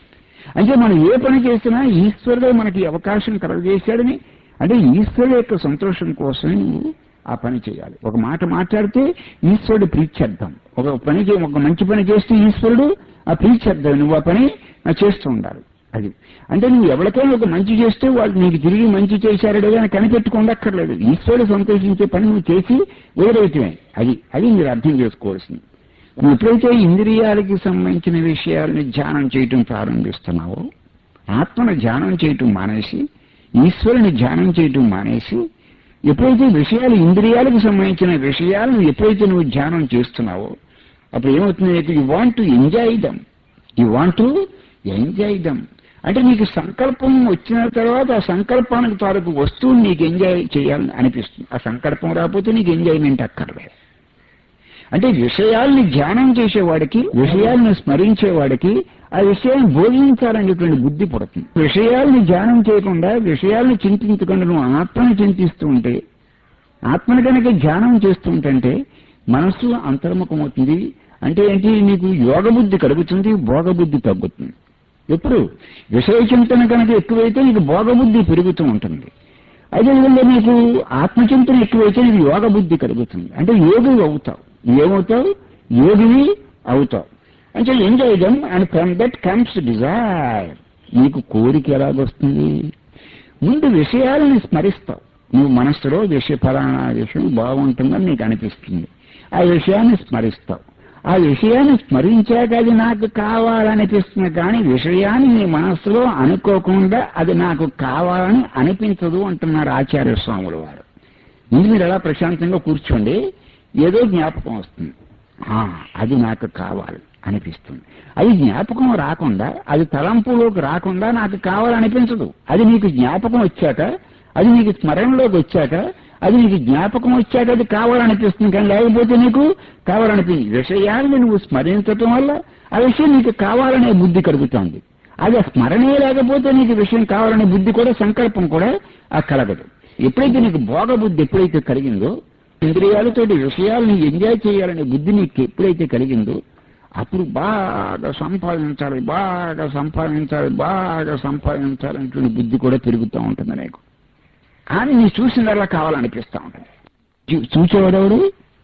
అంటే మనం ఏ పని చేసినా ఈశ్వరుడే మనకి అవకాశం కలగజేశాడని అంటే ఈశ్వరుడు యొక్క సంతోషం కోసమే నువ్వు ఆ పని చేయాలి ఒక మాట మాట్లాడితే ఈశ్వరుడు ప్రీత్యర్థం ఒక పని చే ఒక మంచి పని చేస్తే ఈశ్వరుడు ఆ ప్రీత్యర్థం నువ్వు ఆ పని చేస్తూ ఉండాలి అది అంటే నువ్వు ఎవరికైనా ఒక మంచి చేస్తే వాళ్ళు నీకు తిరిగి మంచి చేశారడే అని కనిపెట్టుకోండక్కర్లేదు ఈశ్వరుడు సంతోషించే పని నువ్వు చేసి వదిలేయటమే అది అది మీరు అర్థం చేసుకోవాల్సింది నువ్వు ఎప్పుడైతే ఇంద్రియాలకి సంబంధించిన విషయాలని ధ్యానం చేయటం ప్రారంభిస్తున్నావో ఆత్మను ధ్యానం చేయటం మానేసి ఈశ్వరుని ధ్యానం చేయటం మానేసి ఎప్పుడైతే విషయాలు ఇంద్రియాలకు సంబంధించిన విషయాలను ఎప్పుడైతే నువ్వు ధ్యానం చేస్తున్నావో అప్పుడు ఏమవుతుంది you want to enjoy them you want to enjoy them అంటే నీకు సంకల్పం వచ్చిన తర్వాత ఆ సంకల్పానికి తాలూకు వస్తువుని నీకు ఎంజాయ్ చేయాలని అనిపిస్తుంది ఆ సంకల్పం రాకపోతే నీకు ఎంజాయ్మెంట్ అక్కర్లేదు అంటే విషయాల్ని ధ్యానం చేసేవాడికి విషయాలను స్మరించేవాడికి ఆ విషయాన్ని బోధించాలనేటువంటి బుద్ధి పుడుతుంది విషయాల్ని ధ్యానం చేయకుండా విషయాల్ని చింతించకుండా నువ్వు ఆత్మని చింతిస్తూ ఉంటే ఆత్మని కనుక ధ్యానం చేస్తుంటే మనస్సు అంతర్ముఖమవుతుంది అంటే ఏంటి నీకు యోగ బుద్ధి కలుగుతుంది భోగ బుద్ధి తగ్గుతుంది ఎప్పుడు విషయ చింతన కనుక ఎక్కువైతే నీకు భోగ బుద్ధి పెరుగుతూ ఉంటుంది అదేవిధంగా నీకు ఆత్మచింతన ఎక్కువైతే నీకు యోగ బుద్ధి కలుగుతుంది అంటే యోగి అవుతావు ఏమవుతావు యోగివి అవుతావు అంటే enjoy them and from that comes desire నీకు కోరిక ఎలాగొస్తుంది ముందు విషయాలని స్మరిస్తావు నువ్వు మనస్సులో విషయ ఫలానా విషయం బాగుంటుందని నీకు అనిపిస్తుంది ఆ విషయాన్ని స్మరిస్తావు ఆ విషయాన్ని స్మరించాక అది నాకు కావాలనిపిస్తుంది కానీ విషయాన్ని నీ మనస్సులో అనుకోకుండా అది నాకు కావాలని అనిపించదు అంటున్నారు ఆచార్య స్వాముల వారు ఇది మీరు ఎలా ప్రశాంతంగా కూర్చోండి ఏదో జ్ఞాపకం వస్తుంది ఆ, అది నాకు కావాలి అనిపిస్తుంది అది జ్ఞాపకం రాకుండా అది తలంపులోకి రాకుండా నాకు కావాలనిపించదు అది నీకు జ్ఞాపకం వచ్చాక అది నీకు స్మరణలోకి వచ్చాక అది నీకు జ్ఞాపకం వచ్చాక అది కావాలనిపిస్తుంది కానీ లేకపోతే నీకు కావాలనిపించింది విషయాన్ని నువ్వు స్మరించటం వల్ల ఆ విషయం నీకు కావాలనే బుద్ధి కలుగుతోంది అది ఆ స్మరణే లేకపోతే నీకు విషయం కావాలనే బుద్ధి కూడా సంకల్పం కూడా ఆ కలగదు ఎప్పుడైతే నీకు భోగ బుద్ధి ఎప్పుడైతే కలిగిందో ఇంద్రియాలతోటి విషయాలను ఎంజాయ్ చేయాలనే బుద్ధి నీకు ఎప్పుడైతే కలిగిందో అప్పుడు బాగా సంపాదించాలి బాగా సంపాదించాలి బాగా సంపాదించాలనేటువంటి బుద్ధి కూడా పెరుగుతూ ఉంటుంది నీకు కానీ నీ చూసిందల్లా కావాలనిపిస్తూ ఉంటుంది జీ- చూచేవాడెవడు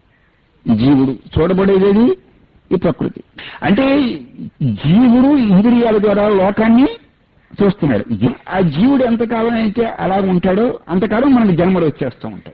జీవుడు చూడబడేదేది ఈ ప్రకృతి అంటే జీవుడు ఇంద్రియాల ద్వారా లోకాన్ని చూస్తున్నాడు జీ- ఆ జీవుడు ఎంతకాలం అయితే అలా ఉంటాడో అంతకాలం మనకు జన్మలు వచ్చేస్తూ ఉంటాయి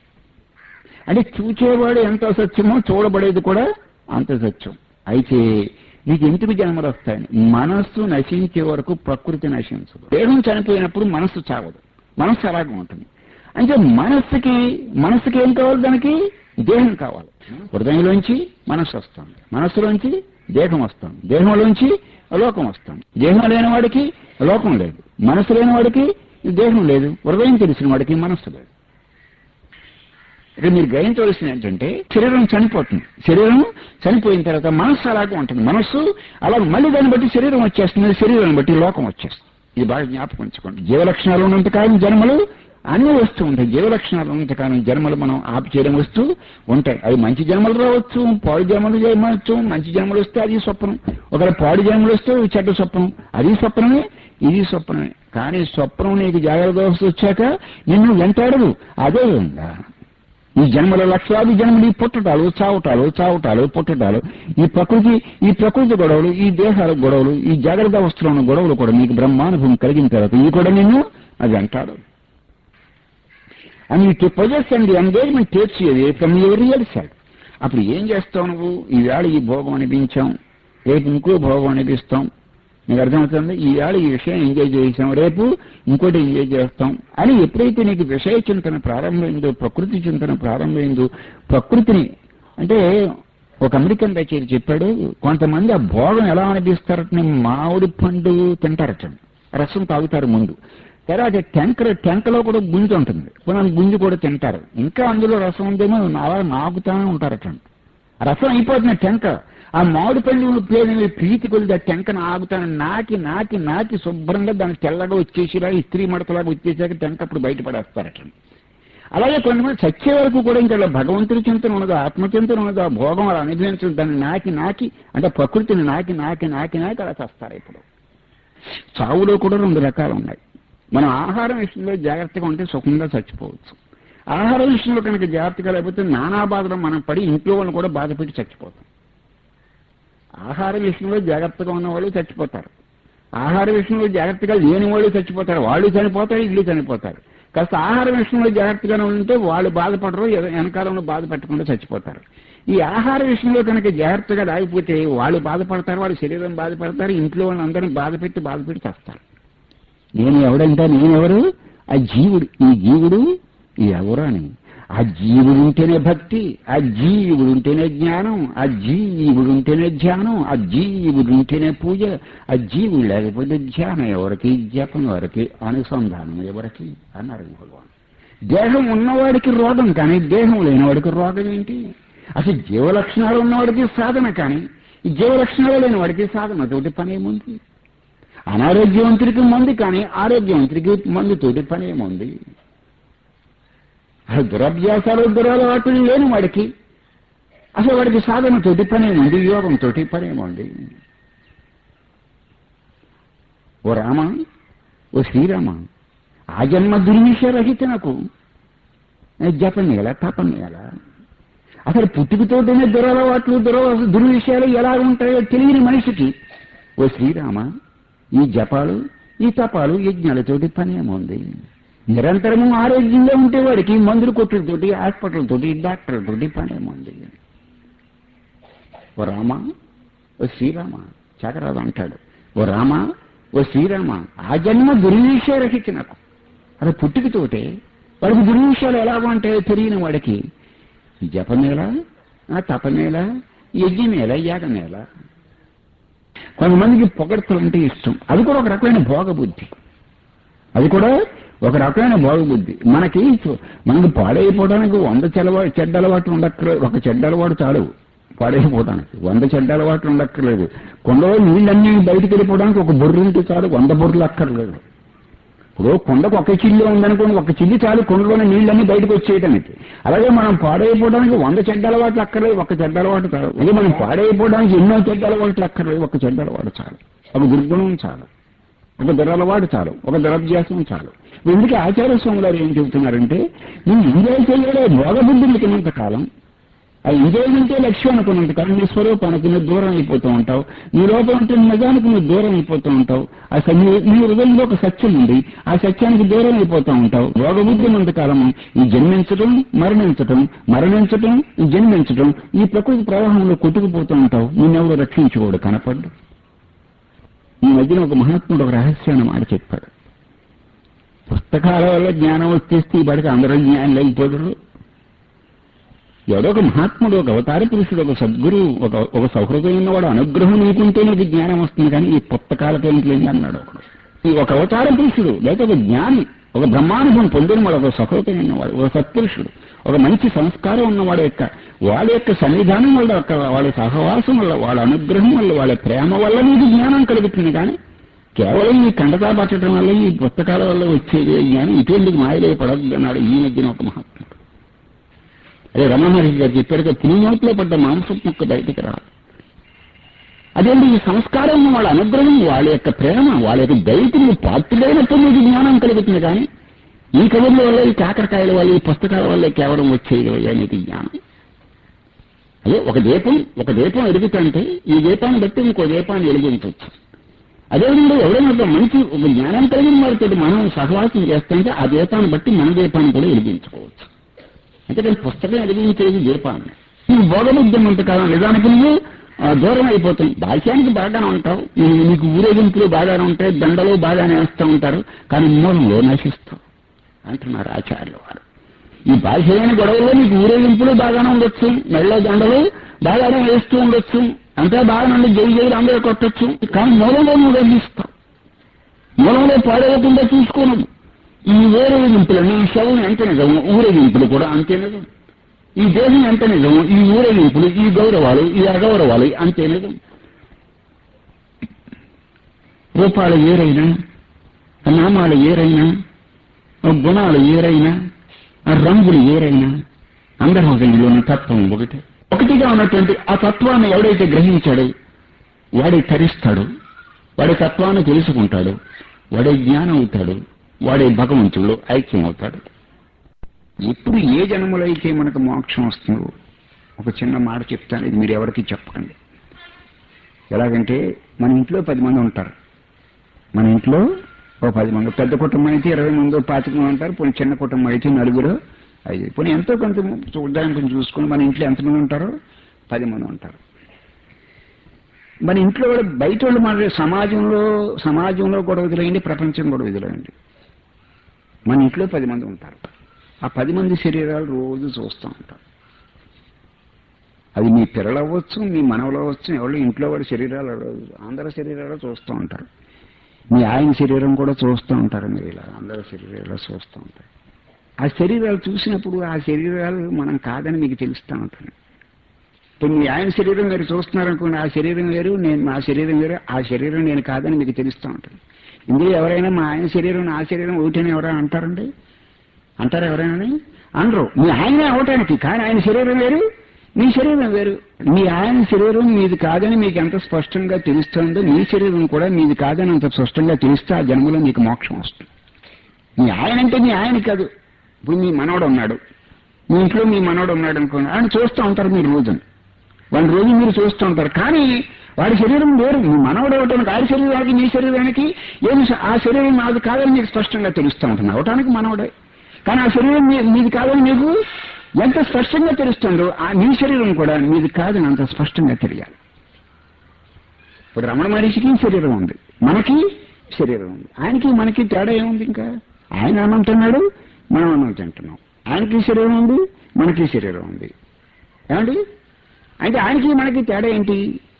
అంటే చూచేవాడు ఎంత సత్యమో చూడబడేది కూడా అంత సత్యం అయితే నీకు ఎందుకు జన్మలు వస్తాయని మనస్సు నశించే వరకు ప్రకృతి నశించదు దేహం చనిపోయినప్పుడు మనస్సు చావదు మనస్సు అలాగే ఉంటుంది అంటే మనస్సుకి మనస్సుకి ఏం కావాలి దానికి దేహం కావాలి హృదయంలోంచి మనస్సు వస్తుంది మనస్సులోంచి దేహం వస్తుంది దేహంలోంచి లోకం వస్తుంది దేహం లేని వాడికి లోకం లేదు మనస్సు లేని వాడికి దేహం లేదు హృదయం తెలిసిన వాడికి మనస్సు లేదు ఇక్కడ మీరు గ్రహించవలసింది ఏంటంటే శరీరం చనిపోతుంది శరీరం చనిపోయిన తర్వాత మనస్సు అలాగే ఉంటుంది మనస్సు అలా మళ్ళీ దాన్ని బట్టి శరీరం వచ్చేస్తుంది శరీరాన్ని బట్టి లోకం వచ్చేస్తుంది ఇది బాగా జ్ఞాపకం ఉంచుకోండి జీవలక్షణాలు ఉన్నంత కాలం జన్మలు అన్ని వస్తూ ఉంటాయి జీవలక్షణాలు ఉన్నంత కాలం జన్మలు మనం ఆపు చేయడం వస్తూ ఉంటాయి అవి మంచి జన్మలు రావచ్చు పాడు జన్మలు చేయవచ్చు మంచి జన్మలు వస్తే అది స్వప్నం ఒకవేళ పాడు జన్మలు వస్తే ఇవి చెడ్డ స్వప్నం అది స్వప్నమే ఇది స్వప్నమే కానీ స్వప్నం నీకు జాగ్రత్త అవస్థ వచ్చాక నిన్ను వెంటాడదు అదే ఉందా ఈ జన్మల లక్షలాది జన్మలు ఈ పుట్టటాలు చావటాలు చావటాలు పుట్టటాలు ఈ ప్రకృతి ఈ ప్రకృతి గొడవలు ఈ దేహాల గొడవలు ఈ జాగ్రత్త అవస్థలో ఉన్న గొడవలు కూడా నీకు బ్రహ్మానుభవం కలిగిన తర్వాత ఇవి కూడా నిన్ను అది అంటాడు and you possess and the engagement takes you from your real self అప్పుడు ఏం చేస్తావు నువ్వు ఈవేళ ఈ భోగం అనిపించాం రేపు ఇంకో భోగం అనిపిస్తాం నీకు అర్థమవుతుంది ఈవేళ ఈ విషయం ఎంజాయ్ చేసాం రేపు ఇంకోటి ఎంజాయ్ చేస్తాం అని ఎప్పుడైతే నీకు విషయ చింతన ప్రారంభమైందో ప్రకృతి చింతన ప్రారంభమైందో ప్రకృతిని అంటే ఒక అమెరికన్ రచయిత చెప్పాడు కొంతమంది ఆ భోగం ఎలా అనిపిస్తారట మామిడి పండు తింటారట రసం తాగుతారు ముందు తర్వాత టెంకర్ టెంకలో కూడా గుంజు ఉంటుంది పునః గుంజు కూడా తింటారు ఇంకా అందులో రసం ఉందేమో అలా నాకుతానే ఉంటారట రసం అయిపోతుంది టెంక ఆ మామిడి పండు పేరు ప్రీతి కొలిది ఆ టెంకను ఆగుతాను నాకి నాకి నాకి శుభ్రంగా దాన్ని తెల్లగా వచ్చేసిలా ఇస్త్రీ మడతలాగా వచ్చేసాక టెంక అప్పుడు బయటపడేస్తారట అలాగే కొంతమంది చచ్చే వరకు కూడా ఇంకా ఇలా భగవంతుడి చింతన ఉన్నది ఆత్మచింతన ఉన్నది ఆ భోగం అలా అనుభవించడం దాన్ని నాకి నాకి అంటే ప్రకృతిని నాకి నాకి నాకి నాకి అలా చస్తారు ఇప్పుడు చావులో కూడా రెండు రకాలు ఉన్నాయి మనం ఆహారం విషయంలో జాగ్రత్తగా ఉంటే సుఖంగా చచ్చిపోవచ్చు ఆహార విషయంలో కనుక జాగ్రత్తగా లేకపోతే నానా బాధలు మనం పడి ఇంట్లో వాళ్ళని కూడా బాధపెట్టి చచ్చిపోతాం ఆహార విషయంలో జాగ్రత్తగా ఉన్న వాళ్ళు చచ్చిపోతారు ఆహార విషయంలో జాగ్రత్తగా లేని వాళ్ళు చచ్చిపోతారు వాళ్ళు చనిపోతారు ఇల్లు చనిపోతారు కాస్త ఆహార విషయంలో జాగ్రత్తగానే ఉంటే వాళ్ళు బాధపడరు ఎద- వెనకాలంలో బాధ పెట్టకుండా చచ్చిపోతారు ఈ ఆహార విషయంలో కనుక జాగ్రత్తగా రాకపోతే వాళ్ళు బాధపడతారు వాళ్ళ శరీరం బాధపడతారు ఇంట్లో వాళ్ళందరినీ బాధ పెట్టి బాధ పెట్టి చేస్తారు నేను ఎవడంటే నేనెవరు ఆ జీవుడు ఈ జీవుడు ఎవరు అని ఆ జీవుడు ఉంటేనే భక్తి ఆ జీవుడు ఉంటేనే జ్ఞానం ఆ జీవుడు ఉంటేనే ధ్యానం ఆ జీవుడు ఉంటేనే పూజ ఆ జీవుడు లేకపోతే ధ్యానం ఎవరికి జపం ఎవరికి అనుసంధానం ఎవరికి అన్నారు భగవాన్ దేహం ఉన్నవాడికి రోగం కానీ దేహం లేనివాడికి రోగం ఏంటి అసలు జీవలక్షణాలు ఉన్నవాడికి సాధన కానీ ఈ జీవలక్షణాలు లేని వాడికి సాధనతోటి పని ఏముంది అనారోగ్యవంతుడికి మంది కానీ ఆరోగ్యవంతుడికి మందుతోటి పని ఏముంది అసలు దురభ్యాసాలు దురలవాట్లు లేని వాడికి అసలు వాడికి సాధనతోటి పనేముంది యోగంతోటి పనేముంది ఓ రామ ఓ శ్రీరామ ఆ జన్మ దుర్విషరహితనకు జపం ఎలా తపం ఎలా అసలు పుట్టుకతోటనే దురలవాట్లు దుర దుర్విషయాలు ఎలా ఉంటాయో తెలియని మనిషికి ఓ శ్రీరామ ఈ జపాలు ఈ తపాలు యజ్ఞాలతోటి పనేముంది నిరంతరము ఆరోగ్యంగా ఉంటే వాడికి మందులు కొట్టులతోటి హాస్పిటల్ తోటి డాక్టర్ తోటి పనేముంది ఓ రామ ఓ శ్రీరామ చకరాజు అంటాడు ఓ రామ ఓ శ్రీరామ ఆ జన్మ దుర్విషయరహిత నాకు అది పుట్టుకతోటే వాడికి దుర్విషయాలు ఎలా ఉంటాయో తెలియని వాడికి జపమేలా ఆ తపమేలా యజ్ఞమేలా యాగమేలా కొంతమందికి పొగడతలు అంటే ఇష్టం అది కూడా ఒక రకమైన భోగబుద్ధి అది కూడా ఒక రకమైన భోగబుద్ధి మనకి మనకి పాడైపోవడానికి వంద చెలవా చెడ్డ అలవాట్లు ఉండక్కర్లేదు ఒక చెడ్డ అలవాటు చాలు పాడైపోవడానికి వంద చెడ్డ అలవాట్లు ఉండక్కర్లేదు కొండలో నీళ్ళన్నీ బయటికి వెళ్ళిపోవడానికి ఒక బొర్రు ఉంటే చాలు వంద బొర్రులు అక్కర్లేదు ఇప్పుడు కొండకు ఒక చిల్లి ఉందనుకోండి ఒక చిల్లి చాలు కొండలోని నీళ్ళన్నీ బయటకు వచ్చేయడానికి అలాగే మనం పాడైపోవడానికి వంద చెడ్డ అలవాట్లు అక్కర్లేదు ఒక చెడ్డ అలవాటు చాలు అదే మనం పాడైపోవడానికి ఎన్నో చెడ్డ అలవాట్లు అక్కర్లేదు ఒక చెడ్డ అలవాటు చాలు ఒక దుర్గుణం చాలు ఒక దురలవాటు చాలు ఒక దురభ్యాసం చాలు ఎందుకు ఆచార్య స్వామి గారు ఏం చెబుతున్నారంటే నువ్వు ఎంజాయ్ చేయలే భోగబుద్ధి అనుకున్నంత కాలం ఆ ఎంజాయ్మెంటే లక్ష్యం అనుకున్నంత కాలం నీ స్వరూపానికి నువ్వు దూరం అయిపోతూ ఉంటావు నీ లోపల ఉంటే నిజానికి నువ్వు దూరం అయిపోతూ ఉంటావు ఆ స- నీ- నీ హృదయంలో ఒక సత్యం ఉంది ఆ సత్యానికి దూరం అయిపోతూ ఉంటావు భోగబుద్ధి ఉన్నంత కాలము ఈ జన్మించటం మరణించటం మరణించటం ఈ జన్మించటం ఈ ప్రకృతి ప్రవాహంలో కొట్టుకుపోతూ ఉంటావు నిన్నెవరు రక్షించుకోడు కనపడ్డు ఈ మధ్యన ఒక మహాత్ముడు ఒక రహస్యాన్ని మాట చెప్పాడు పుస్తకాల వల్ల జ్ఞానం వచ్చేస్తే ఈ బడికి అందరూ జ్ఞానం లేకపోతారు ఎవడో ఒక మహాత్ముడు ఒక అవతార పురుషుడు ఒక సద్గురు ఒక ఒక సౌహృదయం ఉన్నవాడు అనుగ్రహం నీకుంటే నీకు జ్ఞానం వస్తుంది కానీ ఈ పుస్తకాలతో ఇంట్లేదు అన్నాడు ఒకడు ఈ ఒక అవతార పురుషుడు లేకపోతే ఒక జ్ఞాని ఒక బ్రహ్మానుభవం పొందిన వాడు ఒక సహృదయం ఉన్నవాడు ఒక సత్పురుషుడు ఒక మంచి సంస్కారం ఉన్న వాడి యొక్క వాళ్ళ యొక్క సన్నిధానం వల్ల ఒక వాళ్ళ సహవాసం వల్ల వాళ్ళ అనుగ్రహం వల్ల వాళ్ళ ప్రేమ వల్ల నీకు జ్ఞానం కలుగుతుంది కానీ కేవలం ఈ కండతా పట్టడం వల్ల ఈ పుస్తకాల వల్ల వచ్చేది జ్ఞానం ఇటువంటి మాయలే పడద్దు అన్నాడు ఈ మధ్యన ఒక మహాత్ముడు అదే రమణ మహర్షి గారు చెప్పారు పుణ్యంలో పడ్డ మాంసం ముక్క బయటికి రాదు అదేంటి ఈ సంస్కారం వాళ్ళ అనుగ్రహం వాళ్ళ యొక్క ప్రేమ వాళ్ళ యొక్క దైత్యం పాత్రుడైనప్పుడు నీకు జ్ఞానం కలుగుతుంది కానీ ఈ కబుర్ల వల్ల ఈ కాకరకాయల వల్ల ఈ పుస్తకాల వల్ల కేవలం వచ్చేది నీకు జ్ఞానం అదే ఒక దీపం ఒక దీపం ఎదుగుతుంటే ఈ దీపాన్ని బట్టి ఇంకో దీపాన్ని వెలిగించవచ్చు అదేవిధంగా ఎవరైనా ఒక మంచి ఒక జ్ఞానం కలిగిన వారితో మనం సహవాసం చేస్తుంటే ఆ దీపాన్ని బట్టి మన దీపాన్ని కూడా వెలిగించుకోవచ్చు అంతేకాని పుస్తకం వెలిగించేది దీపాన్ని నువ్వు భోగముద్యం అంతకాలం నిజానికి నువ్వు ఆ, దూరం అయిపోతాయి బాహ్యానికి బాగానే ఉంటావు నీ- నీకు ఊరేగింపులు బాగానే ఉంటాయి దండలు బాగానే వేస్తూ ఉంటారు కానీ మూలంలో నశిస్తావు అంటున్నారు ఆచార్యుల వారు ఈ బాహ్యమైన గొడవల్లో నీకు ఊరేగింపులు బాగానే ఉండొచ్చు మెళ్ళ దండలు బాగానే వేస్తూ ఉండొచ్చు అంతే బాగానే ఉండి జై జైలు అందరూ కొట్టొచ్చు కానీ మూలంలో నువ్వు గ్రహిస్తావు మూలంలో పాడవకుండా చూసుకోను ఈ ఊరేగింపులు నీ శవం ఎంత నిజం ఊరేగింపులు కూడా అంతే నిజం ఈ దేశం ఎంత నిజం ఈ ఊరేగింపులు ఈ గౌరవాలు ఈ అగౌరవాలు అంతే నిజం రూపాలు ఏరైనా నామాలు ఏరైనా గుణాలు ఏరైనా రంగులు ఏరైనా అందరి హృదయంలోని తత్వం ఒకటే ఒకటిగా ఉన్నటువంటి ఆ తత్వాన్ని ఎవడైతే గ్రహించాడో వాడే తరిస్తాడు వాడి తత్వాన్ని తెలుసుకుంటాడు వాడే జ్ఞానం అవుతాడు వాడే భగవంతుడు ఐక్యం అవుతాడు ఇప్పుడు ఏ జన్మలో అయితే మనకు మోక్షం వస్తుందో ఒక చిన్న మాట చెప్తాను ఇది మీరు ఎవరికి చెప్పకండి ఎలాగంటే మన ఇంట్లో పది మంది ఉంటారు మన ఇంట్లో ఓ పది మంది పెద్ద కుటుంబం అయితే ఇరవై మంది పాతిక మంది ఉంటారు పోనీ చిన్న కుటుంబం అయితే నలుగురు ఐదు పోనీ ఎంతో కొంత చూడడానికి కొంచెం చూసుకుని మన ఇంట్లో ఎంతమంది ఉంటారో పది మంది ఉంటారు మన ఇంట్లో కూడా బయట వాళ్ళు మన సమాజంలో సమాజంలో కూడా వదిలేయండి ప్రపంచం కూడా వదిలేయండి మన ఇంట్లో పది మంది ఉంటారు ఆ పది మంది శరీరాలు రోజు చూస్తూ ఉంటారు అది మీ పిల్లలు అవ్వచ్చు మీ మనవలు అవ్వచ్చు ఎవరు ఇంట్లో వాడి శరీరాలు అందరి శరీరాలు చూస్తూ ఉంటారు మీ ఆయన శరీరం కూడా చూస్తూ ఉంటారు మీరు ఇలా అందరి శరీరాలు చూస్తూ ఉంటారు ఆ శరీరాలు చూసినప్పుడు ఆ శరీరాలు మనం కాదని మీకు తెలుస్తూ ఉంటుంది ఇప్పుడు మీ ఆయన శరీరం మీరు చూస్తున్నారనుకోండి ఆ శరీరం వేరు నేను మా శరీరం వేరు ఆ శరీరం నేను కాదని మీకు తెలుస్తూ ఉంటుంది ఇందులో ఎవరైనా మా ఆయన శరీరం నా శరీరం ఒకటని ఎవరైనా అంటారండి అంటారా ఎవరైనా అనరు మీ ఆయనే అవటానికి కానీ ఆయన శరీరం వేరు మీ శరీరం వేరు మీ ఆయన శరీరం మీది కాదని మీకు ఎంత స్పష్టంగా తెలుస్తుందో మీ శరీరం కూడా మీది కాదని అంత స్పష్టంగా తెలిస్తే ఆ జన్మలో మీకు మోక్షం వస్తుంది మీ ఆయన అంటే మీ ఆయన కాదు ఇప్పుడు మీ మనవడు ఉన్నాడు మీ ఇంట్లో మీ మనవడు ఉన్నాడు అనుకోండి ఆయన చూస్తూ ఉంటారు మీరు రోజున వాళ్ళ రోజు మీరు చూస్తూ ఉంటారు కానీ వాడి శరీరం వేరు మీ మనవడు అవటానికి ఆడి శరీరానికి మీ శరీరానికి ఏమి స- ఆ శరీరం నాది కాదని మీకు స్పష్టంగా తెలుస్తూ ఉంటుంది అవటానికి మనవడే కానీ ఆ శరీరం మీ- మీది కాదని మీకు ఎంత స్పష్టంగా తెలుస్తుందో ఆ మీ శరీరం కూడా మీది కాదని అంత స్పష్టంగా తెలియాలి ఇప్పుడు రమణ మహర్షికి శరీరం ఉంది మనకి శరీరం ఉంది ఆయనకి మనకి తేడా ఏముంది ఇంకా ఆయన అన్నం తిన్నాడు మనం అన్నం తింటున్నాం ఆయనకి శరీరం ఉంది మనకి శరీరం ఉంది ఏమండి అయితే ఆయనకి మనకి తేడా ఏంటి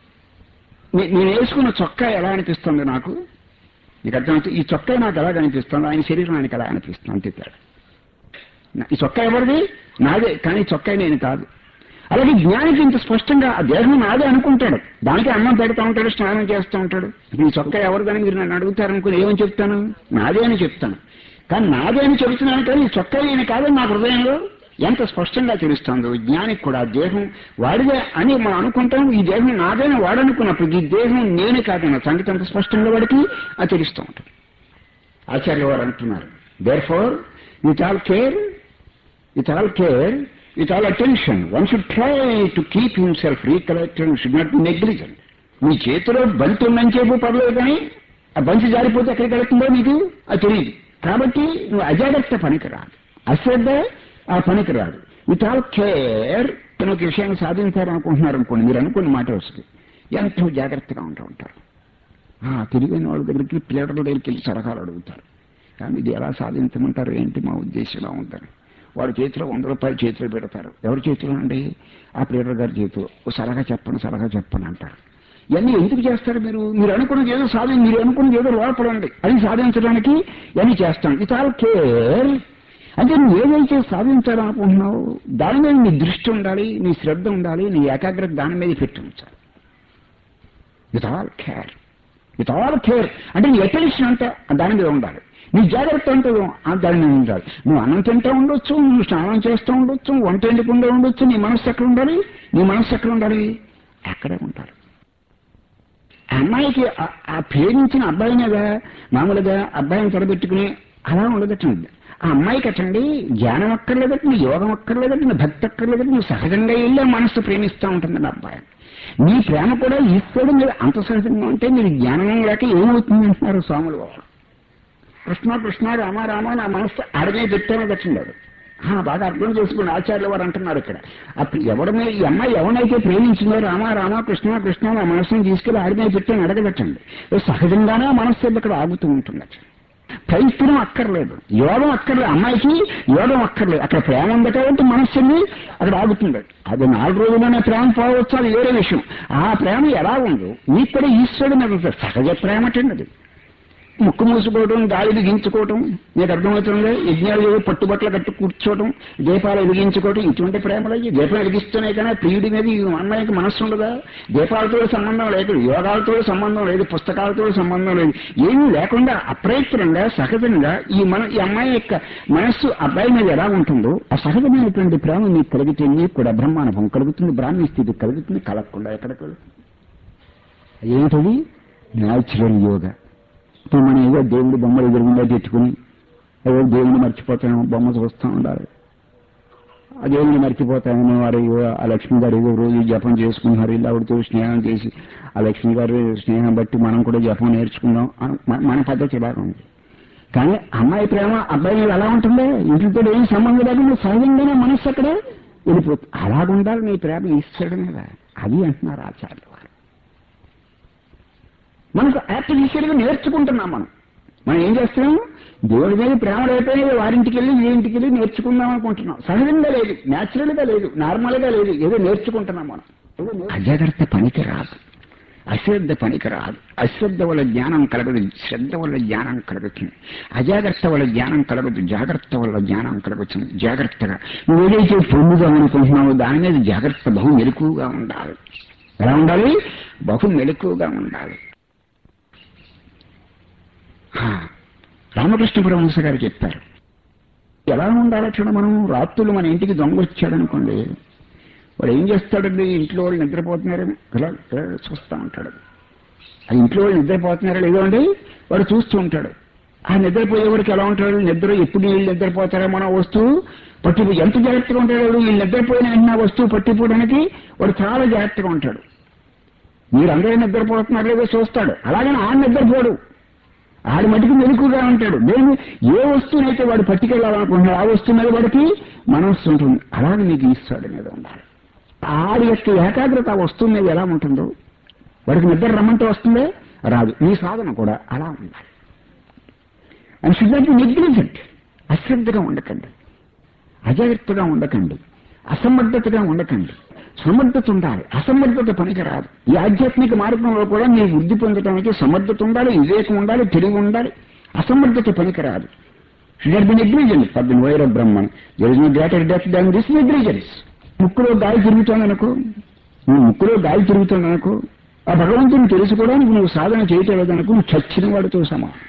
నే- నేను వేసుకున్న చొక్కా ఎలా అనిపిస్తుంది నాకు నీకు అర్థమవుతుంది ఈ చొక్కా నాకు ఎలా అనిపిస్తుంది ఆయన శరీరం ఆయనకి ఎలా అనిపిస్తుంది అంతే తేడా నా- ఈ చొక్కా ఎవరిది నాదే కానీ ఈ చొక్కా నేను కాదు అలాగే జ్ఞానికి ఇంత స్పష్టంగా ఆ దేహం నాదే అనుకుంటాడు దానికి అన్నం పెడతా ఉంటాడు స్నానం చేస్తూ ఉంటాడు ఈ చొక్కా ఎవరిదని మీరు నన్ను అడుగుతారనుకుని ఏమని చెప్తాను నాదే అని చెప్తాను కానీ నాదే అని చెబుతున్నాను కానీ ఈ చొక్కా నేను కాదని నా హృదయంలో ఎంత స్పష్టంగా తెలుస్తుందో జ్ఞానికి కూడా ఆ దేహం వాడిదే అని మనం అనుకుంటాం ఈ దేహం నాదేని వాడనుకున్నప్పుడు ఈ దేహం నేనే కాదన్న సంగతి అంత స్పష్టంగా వాడికి అది తెలుస్తూ ఉంటుంది ఆచార్య వారు అంటున్నారు therefore with all care with all care, with all attention. One should try to keep himself recollected and should not be negligent. మీ చేతిలో బంతి ఉందని చెప్పు పర్లేదు కానీ ఆ బంతి జారిపోతే ఎక్కడికి వెళ్తుందో నీకు అది తెలియదు కాబట్టి నువ్వు అజాగ్రత్త పనికి రాదు అశ్రద్ధ ఆ పనికి రాదు విత్ ఆల్ కేర్ తను ఒక విషయాన్ని సాధించాలనుకుంటున్నారు అనుకోండి మీరు అనుకున్న మాట వస్తుంది ఎంతో జాగ్రత్తగా ఉంటూ ఉంటారు ఆ తెలివైన వాళ్ళ దగ్గరికి ప్లేటర్ల దగ్గరికి వెళ్ళి సలహాలు అడుగుతారు కానీ ఇది ఎలా సాధించమంటారు ఏంటి మా ఉద్దేశం ఇలా ఉందని వాడి చేతిలో వంద రూపాయలు చేతిలో పెడతారు ఎవరి చేతిలో అండి ఆ ప్లేటర్ గారి చేతిలో ఓ సలహా చెప్పను సలహా చెప్పను అంటారు ఇవన్నీ ఎందుకు చేస్తారు మీరు మీరు అనుకున్నది ఏదో సాధి మీరు అనుకున్నది ఏదో లోపలండి అది సాధించడానికి ఇవన్నీ చేస్తాం విత్ ఆల్ కేర్ అంటే నువ్వు ఏదైతే సాధించాలనుకుంటున్నావు దాని మీద నీ దృష్టి ఉండాలి నీ శ్రద్ధ ఉండాలి నీ ఏకాగ్రత దాని మీద పెట్టి ఉంచాలి with all care with all care అంటే నీ అటెన్షన్ అంతా దాని మీద ఉండాలి నీ జాగ్రత్త అంటే ఆ దాని మీద ఉండాలి నువ్వు అన్నం తింటూ ఉండొచ్చు నువ్వు స్నానం చేస్తూ ఉండొచ్చు వంట వండుకుంటూ ఉండొచ్చు నీ మనస్సు ఎక్కడ ఉండాలి నీ మనస్సు ఎక్కడ ఉండాలి అక్కడే ఉండాలి ఆ అమ్మాయికి ఆ- ఆ ప్రేమించిన అబ్బాయి మీద మామూలుగా అబ్బాయిని తలబెట్టుకుని అలా ఉండదటండి ఆ అమ్మాయికి అటండి జ్ఞానం అక్కర్లేదట యోగం అక్కర్లేదట భక్తి అక్కర్లేదట నువ్వు సహజంగా వెళ్ళే మనసు ప్రేమిస్తూ ఉంటుందండి అబ్బాయి నీ ప్రేమ కూడా ఈశ్వరుడు మీద అంత సహజంగా ఉంటే మీరు జ్ఞానం లేక ఏమవుతుంది అంటున్నారు స్వాములు వారు కృష్ణ కృష్ణ రామ రామ నా మనస్సు అడగే పెట్టాను దక్షిణాడు బాగా అర్థం చేసుకుని ఆచార్యుల వారు అంటున్నారు ఇక్కడ అప్పుడు ఎవడమే ఈ అమ్మాయి ఎవరినైతే ప్రేమించిందో రామ రామ కృష్ణ కృష్ణ నా మనస్సును తీసుకెళ్లి ఆడిమే పెట్టాను అడగదట్టండి సహజంగానే ఆ మనస్సు అక్కడ ఆగుతూ ఉంటుంది ప్రయత్నం అక్కర్లేదు యోగం అక్కర్లేదు అమ్మాయికి యోగం అక్కర్లేదు అక్కడ ప్రేమ ఉంది కాబట్టి మనస్సుని అక్కడ ఆగుతుంది అది నాలుగు రోజుల్లోనే ప్రేమ పోవచ్చు అది వేరే విషయం ఆ ప్రేమ ఎలా ఉందో నీకు కూడా ఈశ్వరుడు మీద ఉంటుంది. సహజ ప్రేమ అటండి అది ముక్కు మూసుకోవడం గాలి బిగించుకోవటం నీకు అర్థమవుతుంది యజ్ఞాలు చేసి పట్టుబట్టలు కట్టు కూర్చోవడం దీపాలు వెలిగించుకోవటం ఇటువంటి ప్రేమలు అయ్యి దీపం వెలిగిస్తూనే కానీ ప్రియుడి మీద ఈ అమ్మాయికి మనస్సు ఉండదా దీపాలతో సంబంధం లేదు యోగాలతో సంబంధం లేదు పుస్తకాలతో సంబంధం లేదు ఏమీ లేకుండా అప్రయత్నంగా సహజంగా ఈ మన ఈ అమ్మాయి యొక్క మనస్సు అబ్బాయి మీద ఎలా ఉంటుందో ఆ సహజమైనటువంటి ప్రేమ నీకు కలిగితే నీకు కూడా బ్రహ్మానుభవం కలుగుతుంది బ్రాహ్మీ స్థితి కలుగుతుంది కలగకుండా ఎక్కడికి ఏంటది న్యాచురల్ యోగా ఇప్పుడు మనం ఏదో దేవుడి బొమ్మలు ఎదురుగుండా తెచ్చుకుని ఏదో దేవుడిని మర్చిపోతామో బొమ్మ చూస్తూ ఉండాలి ఆ దేవుడిని మర్చిపోతామేమో వారు ఆ లక్ష్మి గారు ఏదో రోజు జపం చేసుకుంటున్నారు ఇలా ఆవిడతో స్నేహం చేసి ఆ లక్ష్మి గారు స్నేహం బట్టి మనం కూడా జపం నేర్చుకుందాం అని మన- మన పద్ధతి ఇలా ఉంది కానీ అమ్మాయి ప్రేమ అబ్బాయి మీద ఎలా ఉంటుంది ఇంటితో ఏం సంబంధం లేకుండా సహజంగానే మనస్సు అక్కడే వెళ్ళిపోతుంది అలాగుండాలి నీ ప్రేమ ఈశ్వరుడు మీద అది అంటున్నారు ఆచార్యులు వారు మనకు ఆర్టిఫిషియల్గా నేర్చుకుంటున్నాం మనం మనం ఏం చేస్తున్నాం దేవుడి మీద ప్రేమ లేకపోతే వారింటికి వెళ్ళి వీరింటికి వెళ్ళి నేర్చుకుందాం అనుకుంటున్నాం సహజంగా లేదు న్యాచురల్ గా లేదు నార్మల్ గా లేదు ఏదో నేర్చుకుంటున్నాం మనం ఏదో నేర్చు- అజాగ్రత్త పనికి రాదు అశ్రద్ధ పనికి రాదు అశ్రద్ధ వల్ల జ్ఞానం కలగదు శ్రద్ధ వల్ల జ్ఞానం కలుగుతుంది అజాగ్రత్త వల్ల జ్ఞానం కలగదు జాగ్రత్త వల్ల జ్ఞానం కలుగుతుంది జాగ్రత్తగా నువ్వు ఏదైతే పొందుదాం అనుకుంటున్నావో దాని మీద జాగ్రత్త బహు మెలకుగా ఉండాలి ఎలా ఉండాలి బహు మెలకుగా ఉండాలి హా, రామకృష్ణ పరమహంస గారు చెప్పారు ఎలా ఉండాలో చూడ మనం రాత్రులు మన ఇంటికి దొంగ వచ్చాడనుకోండి వాడు ఏం చేస్తాడండి ఇంట్లో వాళ్ళు నిద్రపోతున్నారు ఇలా ఇలా చూస్తూ ఉంటాడు ఆ ఇంట్లో వాళ్ళు నిద్రపోతున్నారో లేదో అండి వాడు చూస్తూ ఉంటాడు ఆ నిద్రపోయేవాడికి ఎలా ఉంటాడు నిద్ర ఎప్పుడు వీళ్ళు నిద్రపోతారో మన వస్తువు పట్టిపో ఎంత జాగ్రత్తగా ఉంటాడు వాడు వీళ్ళు నిద్రపోయిన వెంటనే ఆ వస్తువు పట్టిపోవడానికి వాడు చాలా జాగ్రత్తగా ఉంటాడు మీరందరూ నిద్రపోతున్నారు లేదో చూస్తాడు అలాగని ఆ నిద్రపోడు ఆడి మటుకు మెలుకుగా ఉంటాడు నేను ఏ వస్తువునైతే వాడు పట్టుకెళ్ళాలనుకుంటున్నాడు ఆ వస్తువు మీద వాడికి మనస్సు ఉంటుంది అలాగే నీకు ఈశ్వరుడి మీద ఉండాలి ఆడి యొక్క ఏకాగ్రత ఆ వస్తువు మీద ఎలా ఉంటుందో వాడికి నిద్ర రమ్మంటే వస్తుందే రాదు నీ సాధన కూడా అలా ఉండాలి and should not be negligent అశ్రద్ధగా ఉండకండి అజాగ్రత్తగా ఉండకండి అసమర్థతగా ఉండకండి సమర్థత ఉండాలి అసమర్థత పనికి రాదు ఈ ఆధ్యాత్మిక మార్గంలో కూడా నీ వృద్ధి పొందడానికి సమర్థత ఉండాలి వివేకం ఉండాలి తెలివి ఉండాలి అసమర్థత పనికి రాదు should be negligent for the wire of Brahman there is no greater death than this negligence ముక్కులో గాలి తిరుగుతోందనుకో నువ్వు ముక్కులో గాలి తిరుగుతోందనుకో ఆ భగవంతుని తెలుసుకోవడానికి నువ్వు సాధన చేయటం లేదనుకో నువ్వు చచ్చిన వాడితో సమానం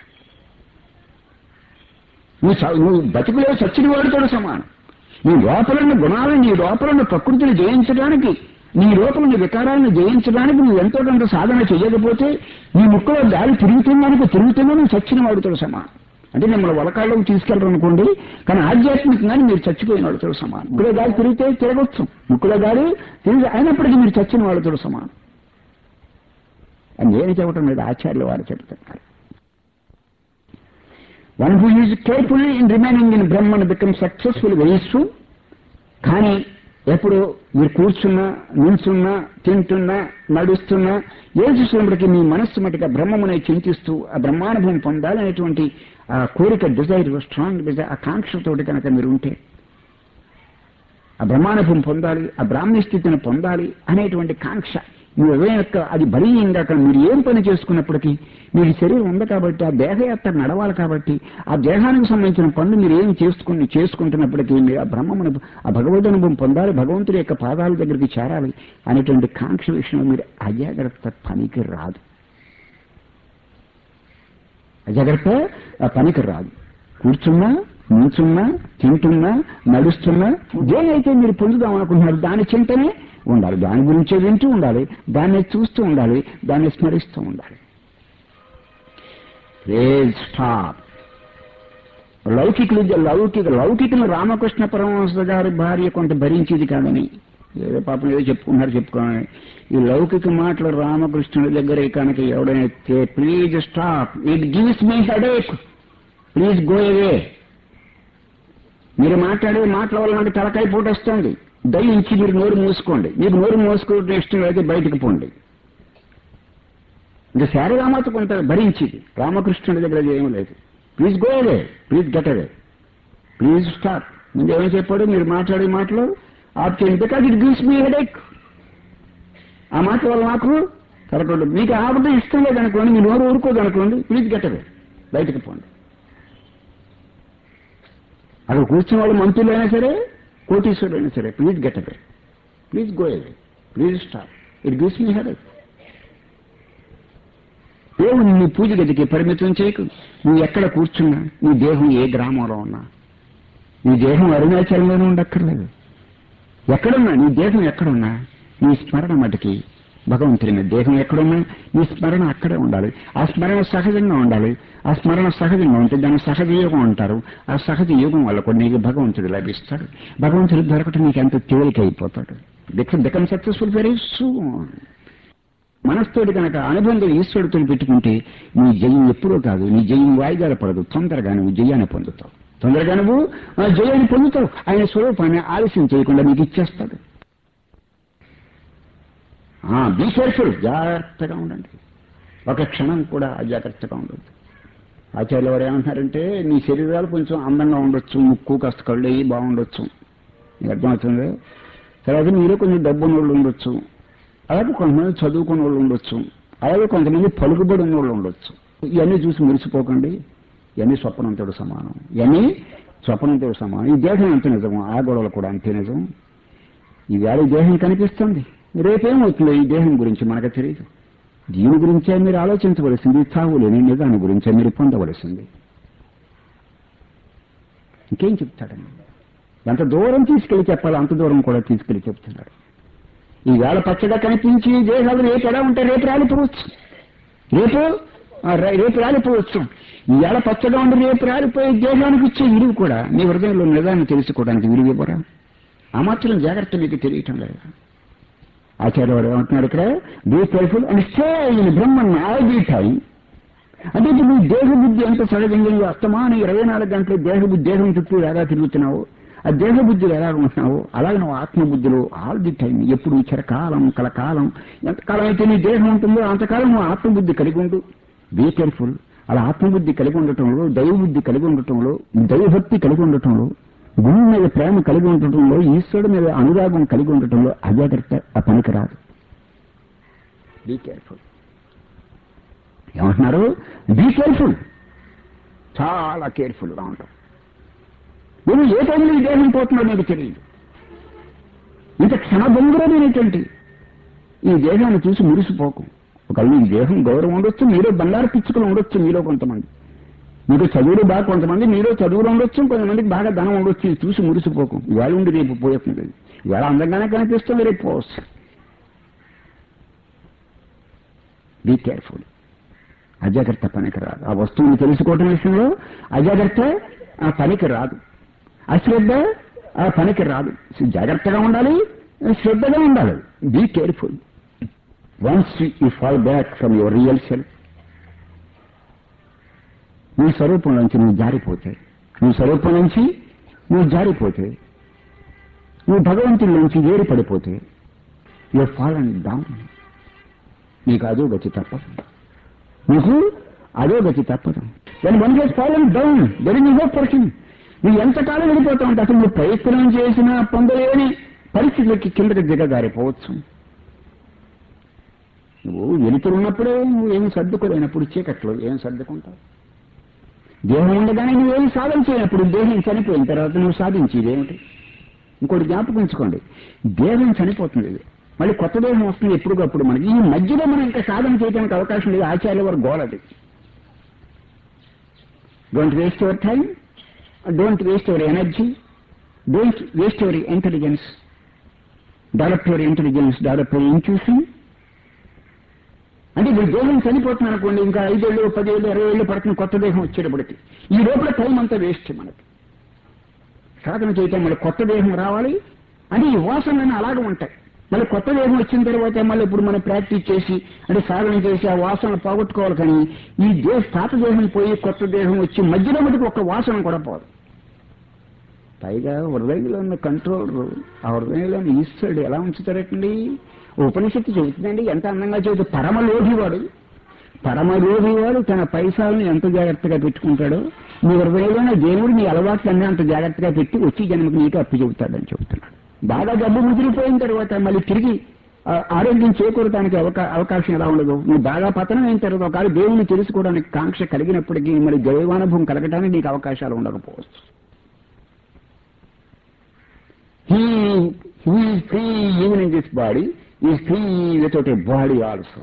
నువ్వు చ- నువ్వు బతికులో చచ్చిన వాడితో సమానం నీ లోపలున్న గుణాలను నీ లోపలున్న ప్రకృతిని జయించడానికి నీ లోపల వికారాలను జయించడానికి నువ్వు ఎంతో కొంత సాధన చేయకపోతే నీ ముక్కులో గాలి తిరుగుతుందనుకో తిరుగుతుందో నువ్వు చచ్చిన వాడితో సమానం అంటే మిమ్మల్ని వలకాళ్ళకు తీసుకెళ్ళరు అనుకోండి కానీ ఆధ్యాత్మికంగానే మీరు చచ్చిపోయిన వాడితో సమానం ముక్కులో గాలి తిరిగితే తిరగొచ్చు ముక్కులో గాలి తిరిగి అయినప్పటికీ మీరు చచ్చిన వాడితో సమానం అని నేను చెప్పడం లేదు ఆచార్యులు వారు చెప్తున్నారు one who is careful in remaining in Brahman become successful very soon కానీ ఎప్పుడు మీరు కూర్చున్నా నిల్చున్నా తింటున్నా నడుస్తున్నా ఏం చూసినప్పటికీ మీ మనస్సు మటుగా బ్రహ్మమునే చింతిస్తూ ఆ బ్రహ్మానుభవం పొందాలనేటువంటి ఆ కోరిక డిజైర్ స్ట్రాంగ్ డిజైర్ ఆ కాంక్షతోటి కనుక మీరు ఉంటే ఆ బ్రహ్మానుభవం పొందాలి ఆ బ్రాహ్మీ స్థితిని పొందాలి అనేటువంటి కాంక్ష మీ హృదయం యొక్క అది బలీయంగా అక్కడ మీరు ఏం పని చేసుకున్నప్పటికీ మీరు శరీరం ఉంది కాబట్టి ఆ దేహయాత్ర నడవాలి కాబట్టి ఆ దేహానికి సంబంధించిన పనులు మీరు ఏం చేసుకుని చేసుకుంటున్నప్పటికీ మీరు ఆ బ్రహ్మమును ఆ భగవద్ అనుభవం పొందాలి భగవంతుడి యొక్క పాదాల దగ్గరికి చేరాలి అనేటువంటి కాంక్ష విషయంలో మీరు అజాగ్రత్త పనికి రాదు అజాగ్రత్త ఆ పనికి రాదు కూర్చున్నా నిల్చున్నా తింటున్నా నడుస్తున్నా దేనైతే మీరు పొందుదాం అనుకుంటున్నారు దాని చింతనే ఉండాలి దాని గురించే వింటూ ఉండాలి దాన్ని చూస్తూ ఉండాలి దాన్ని స్మరిస్తూ ఉండాలి స్టాప్ లౌకికులు లౌకిక లౌకికులు రామకృష్ణ పరమహంస గారి భార్య కొంత భరించేది కాదని ఏదో పాపం ఏదో చెప్పుకున్నారు చెప్పుకోవాలి ఈ లౌకిక మాటలు రామకృష్ణుడి దగ్గర కనుక ఎవడైతే please stop it gives me headache please go away మీరు మాట్లాడే మాటల వల్ల నాకు తలకాయ పూట వస్తుంది దయించి మీరు నోరు మూసుకోండి మీకు నోరు మూసుకోవడం ఇష్టం అయితే బయటకు పోండి ఇంకా శారదామాత కొంత భరించింది రామకృష్ణుడి దగ్గర ఏం లేదు please go away please get away please stop ముందు ఏమని చెప్పాడు మీరు మాట్లాడే మాటలు ఆప్ చేయండి because it gives me headache ఆ మాట వల్ల నాకు తరగడు మీకు ఆపడం ఇష్టం లేదనుకోండి మీ నోరు ఊరుకోదు అనుకోండి ప్లీజ్ గెట్ అవే బయటకు పోండి అక్కడ కూర్చున్న వాళ్ళు మంత్రులు అయినా సరే కోటీశ్వరులు అయినా సరే please get away please go away please stop it gives me headache దేవుని నీ పూజ గదికి పరిమితం చేయకు నువ్వు ఎక్కడ కూర్చున్నా నీ దేహం ఏ గ్రామంలో ఉన్నా నీ దేహం అరుణాచలంలోనే ఉండక్కర్లేదు ఎక్కడున్నా నీ దేహం ఎక్కడున్నా నీ స్మరణ మటుకి భగవంతుడి మీద దేహం ఎక్కడున్నా నీ స్మరణ అక్కడే ఉండాలి ఆ స్మరణ సహజంగా ఉండాలి ఆ స్మరణ సహజంగా ఉంటే దాన్ని సహజ యోగం అంటారు ఆ సహజ యోగం వల్ల కూడా నీకు భగవంతుడు లభిస్తాడు భగవంతుడు దొరకటం నీకు ఎంత తేలిక అయిపోతాడు become become successful very soon మనస్తోటి కనుక అనుబంధం ఈశ్వరుడితో పెట్టుకుంటే నీ జయం ఎప్పుడూ కాదు నీ జయం వాయిదాలు పడదు తొందరగా నువ్వు జయాన్ని పొందుతావు తొందరగా నువ్వు ఆ జయాన్ని పొందుతావు ఆయన స్వరూపాన్ని ఆలస్యం చేయకుండా నీకు ఇచ్చేస్తాడు బీ కేర్ఫుల్ జాగ్రత్తగా ఉండండి ఒక క్షణం కూడా అజాగ్రత్తగా ఉండొద్దు ఆచార్యులు వారు ఏమంటున్నారంటే నీ శరీరాలు కొంచెం అందంగా ఉండొచ్చు ముక్కు కాస్త కళ్ళు అయ్యి బాగుండొచ్చు నీకు అర్థమవుతుంది తర్వాత మీలో కొంచెం డబ్బు వాళ్ళు ఉండొచ్చు అలాగే కొంతమంది చదువుకున్న వాళ్ళు ఉండొచ్చు అలాగే కొంతమంది పలుకుబడి ఉన్న వాళ్ళు ఉండొచ్చు ఇవన్నీ చూసి మురిసిపోకండి ఇవన్నీ స్వప్నంతో సమానం ఇవన్నీ స్వప్నంతో సమానం ఈ దేహం ఎంత నిజం ఆ గొడవలు కూడా అంతే నిజం ఈవేళ ఈ దేహం కనిపిస్తుంది రేపేమవుతుందో ఈ దేహం గురించి మనకు తెలియదు దీని గురించే మీరు ఆలోచించవలసింది చావు లేని నిజాన్ని గురించే మీరు పొందవలసింది ఇంకేం చెప్తాడండి ఎంత దూరం తీసుకెళ్లి చెప్పాలి అంత దూరం కూడా తీసుకెళ్లి చెప్తున్నాడు ఈవేళ పచ్చగా కనిపించి దేహాలు రేపు ఎలా ఉంటే రేపు రాలిపోవచ్చు రేపు ఆ, రే- రేపు రాలిపోవచ్చు ఈవేళ పచ్చగా ఉండి రేపు రాలిపోయే దేహానికి ఇచ్చే విలువ కూడా మీ హృదయంలో నిజాన్ని తెలుసుకోవడానికి విలువ ఇవ్వరా ఆ మాత్రం జాగ్రత్త మీకు తెలియటం లేదు ఆచార్య వారు ఏమంటున్నారు ఇక్కడ be careful and stay in Brahman all the time అంటే ఇప్పుడు నీ దేహ బుద్ధి ఎంత సహజంగా నువ్వు అస్తమానం ఇరవై నాలుగు గంటలు దేహ బుద్ధి దేహం చుట్టూ ఎలా తిరుగుతున్నావు ఆ దేహ బుద్ధిలో ఎలా ఉంటున్నావు అలాగే నువ్వు ఆత్మబుద్ధిలో ఆల్ ది టైం ఎప్పుడు చిరకాలం కలకాలం ఎంతకాలం అయితే నీ దేహం ఉంటుందో అంతకాలం నువ్వు ఆత్మబుద్ధి కలిగి ఉండు బీ కేర్ఫుల్ అలా ఆత్మబుద్ధి కలిగి ఉండటంలో దైవబుద్ధి కలిగి ఉండటంలో దైవభక్తి కలిగి ఉండటంలో గురువు మీద ప్రేమ కలిగి ఉండటంలో ఈశ్వరుడు మీద అనురాగం కలిగి ఉండటంలో అజాగ్రత్త ఆ పనికి రాదు బీ కేర్ఫుల్ ఏమంటున్నారు బీ కేర్ఫుల్ చాలా కేర్ఫుల్గా ఉంటాం నేను ఏ టైంలో ఈ దేహం పోతుందో నీకు తెలియదు ఇంత క్షణభంగురమైనటువంటి ఈ దేహాన్ని చూసి మురిసిపోకు ఒకళ్ళు ఈ దేహం గౌరవం ఉండొచ్చు మీలో బంగారు పిచ్చుకలు ఉండొచ్చు మీలో కొంతమంది మీకు చదువులు బాగా కొంతమంది మీలో చదువులు ఉండొచ్చు కొంతమందికి బాగా ధనం ఉండొచ్చు ఇది చూసి మురిసిపోకు ఇవాళ ఉండి రేపు పోతుంది ఇవాళ అందంగానే కనిపిస్తుంది రేపు పోవచ్చు బీ కేర్ఫుల్ అజాగ్రత్త పనికి రాదు ఆ వస్తువుని తెలుసుకోవటం విషయంలో అజాగ్రత్త ఆ పనికి రాదు అశ్రద్ధ ఆ పనికి రాదు జాగ్రత్తగా ఉండాలి శ్రద్ధగా ఉండాలి be careful once you fall back from your real self నీ స్వరూపం నుంచి నువ్వు జారిపోతే నీ స్వరూపం నుంచి నువ్వు జారిపోతే నువ్వు భగవంతుడి నుంచి వేరు పడిపోతే యూ ఫాల్ అండ్ డౌన్ నీకు అదో గతి తప్పదు నీకు అదో గతి తప్పదు దాని one get fall and down very నీ హోప్ ఫర్ హిమ్ నువ్వు ఎంతకాలం వెళ్ళిపోతా ఉంటే అసలు నువ్వు ప్రయత్నం చేసినా పొందలేని పరిస్థితులకి కిందకి దిగజారిపోవచ్చు నువ్వు వెలుతురున్నప్పుడే నువ్వు ఏమి సర్దుకోలేనప్పుడు చీకట్లో ఏం సర్దుకుంటావు దేహం ఉండగానే నువ్వేమి సాధన చేయనప్పుడు దేహం చనిపోయిన తర్వాత నువ్వు సాధించేది ఏమిటి ఇంకోటి జ్ఞాపకం ఉంచుకోండి దేహం చనిపోతుంది మళ్ళీ కొత్త దేహం వస్తుంది ఎప్పటికప్పుడు మనకి ఈ మధ్యలో మనం ఇంకా సాధన చేయడానికి అవకాశం లేదు ఆచార్య వారు గోలది don't waste your time don't waste your energy don't waste your intelligence develop your intelligence develop your intuition అంటే ఇప్పుడు దేహం చనిపోతుంది అనుకోండి ఇంకా ఐదేళ్ళు పదేళ్ళు ఇరవై ఏళ్ళు పడుతుంది కొత్త దేహం వచ్చేటప్పటికి ఈ లోపల టైం అంతా వేస్ట్ మనకి సాధన చేయటం మళ్ళీ కొత్త దేహం రావాలి అంటే ఈ వాసనలన్నీ అలాగే ఉంటాయి మళ్ళీ కొత్త దేహం వచ్చిన తర్వాత మళ్ళీ ఇప్పుడు మనం ప్రాక్టీస్ చేసి అంటే సాధన చేసి ఆ వాసనలు పోగొట్టుకోవాలి కానీ ఈ దేశ పాత దేహం పోయి కొత్త దేహం వచ్చి మధ్యలో మటుకు ఒక్క వాసన కూడా పోదు పైగా హృదయంలో ఉన్న కంట్రోల్ ఆ హృదయంలో ఉన్న ఈశ్వరుడు ఎలా ఉంచుతారటండి ఉపనిషత్తు చెబుతుందండి ఎంత అందంగా చెబుతుంది పరమలోభి వాడు పరమలోభి వాడు తన పైసాలను ఎంత జాగ్రత్తగా పెట్టుకుంటాడో నీ హృదయంలోనే దేవుడు నీ అలవాట్లన్నీ అంత జాగ్రత్తగా పెట్టి వచ్చి జన్మకు నీకు అప్పు చెబుతాడని చెబుతున్నాడు బాగా జబ్బు ముదిరిపోయిన తర్వాత మళ్ళీ తిరిగి ఆ, ఆరోగ్యం చేకూరడానికి అవకా అవకాశం ఎలా ఉండదు నువ్వు బాగా పతనం అయిన తర్వాత ఒకవేళ దేవుని తెలుసుకోవడానికి కాంక్ష కలిగినప్పటికీ మరి దైవానుభవం కలగటానికి నీకు అవకాశాలు ఉండకపోవచ్చు he who is free even in this body is free without a body also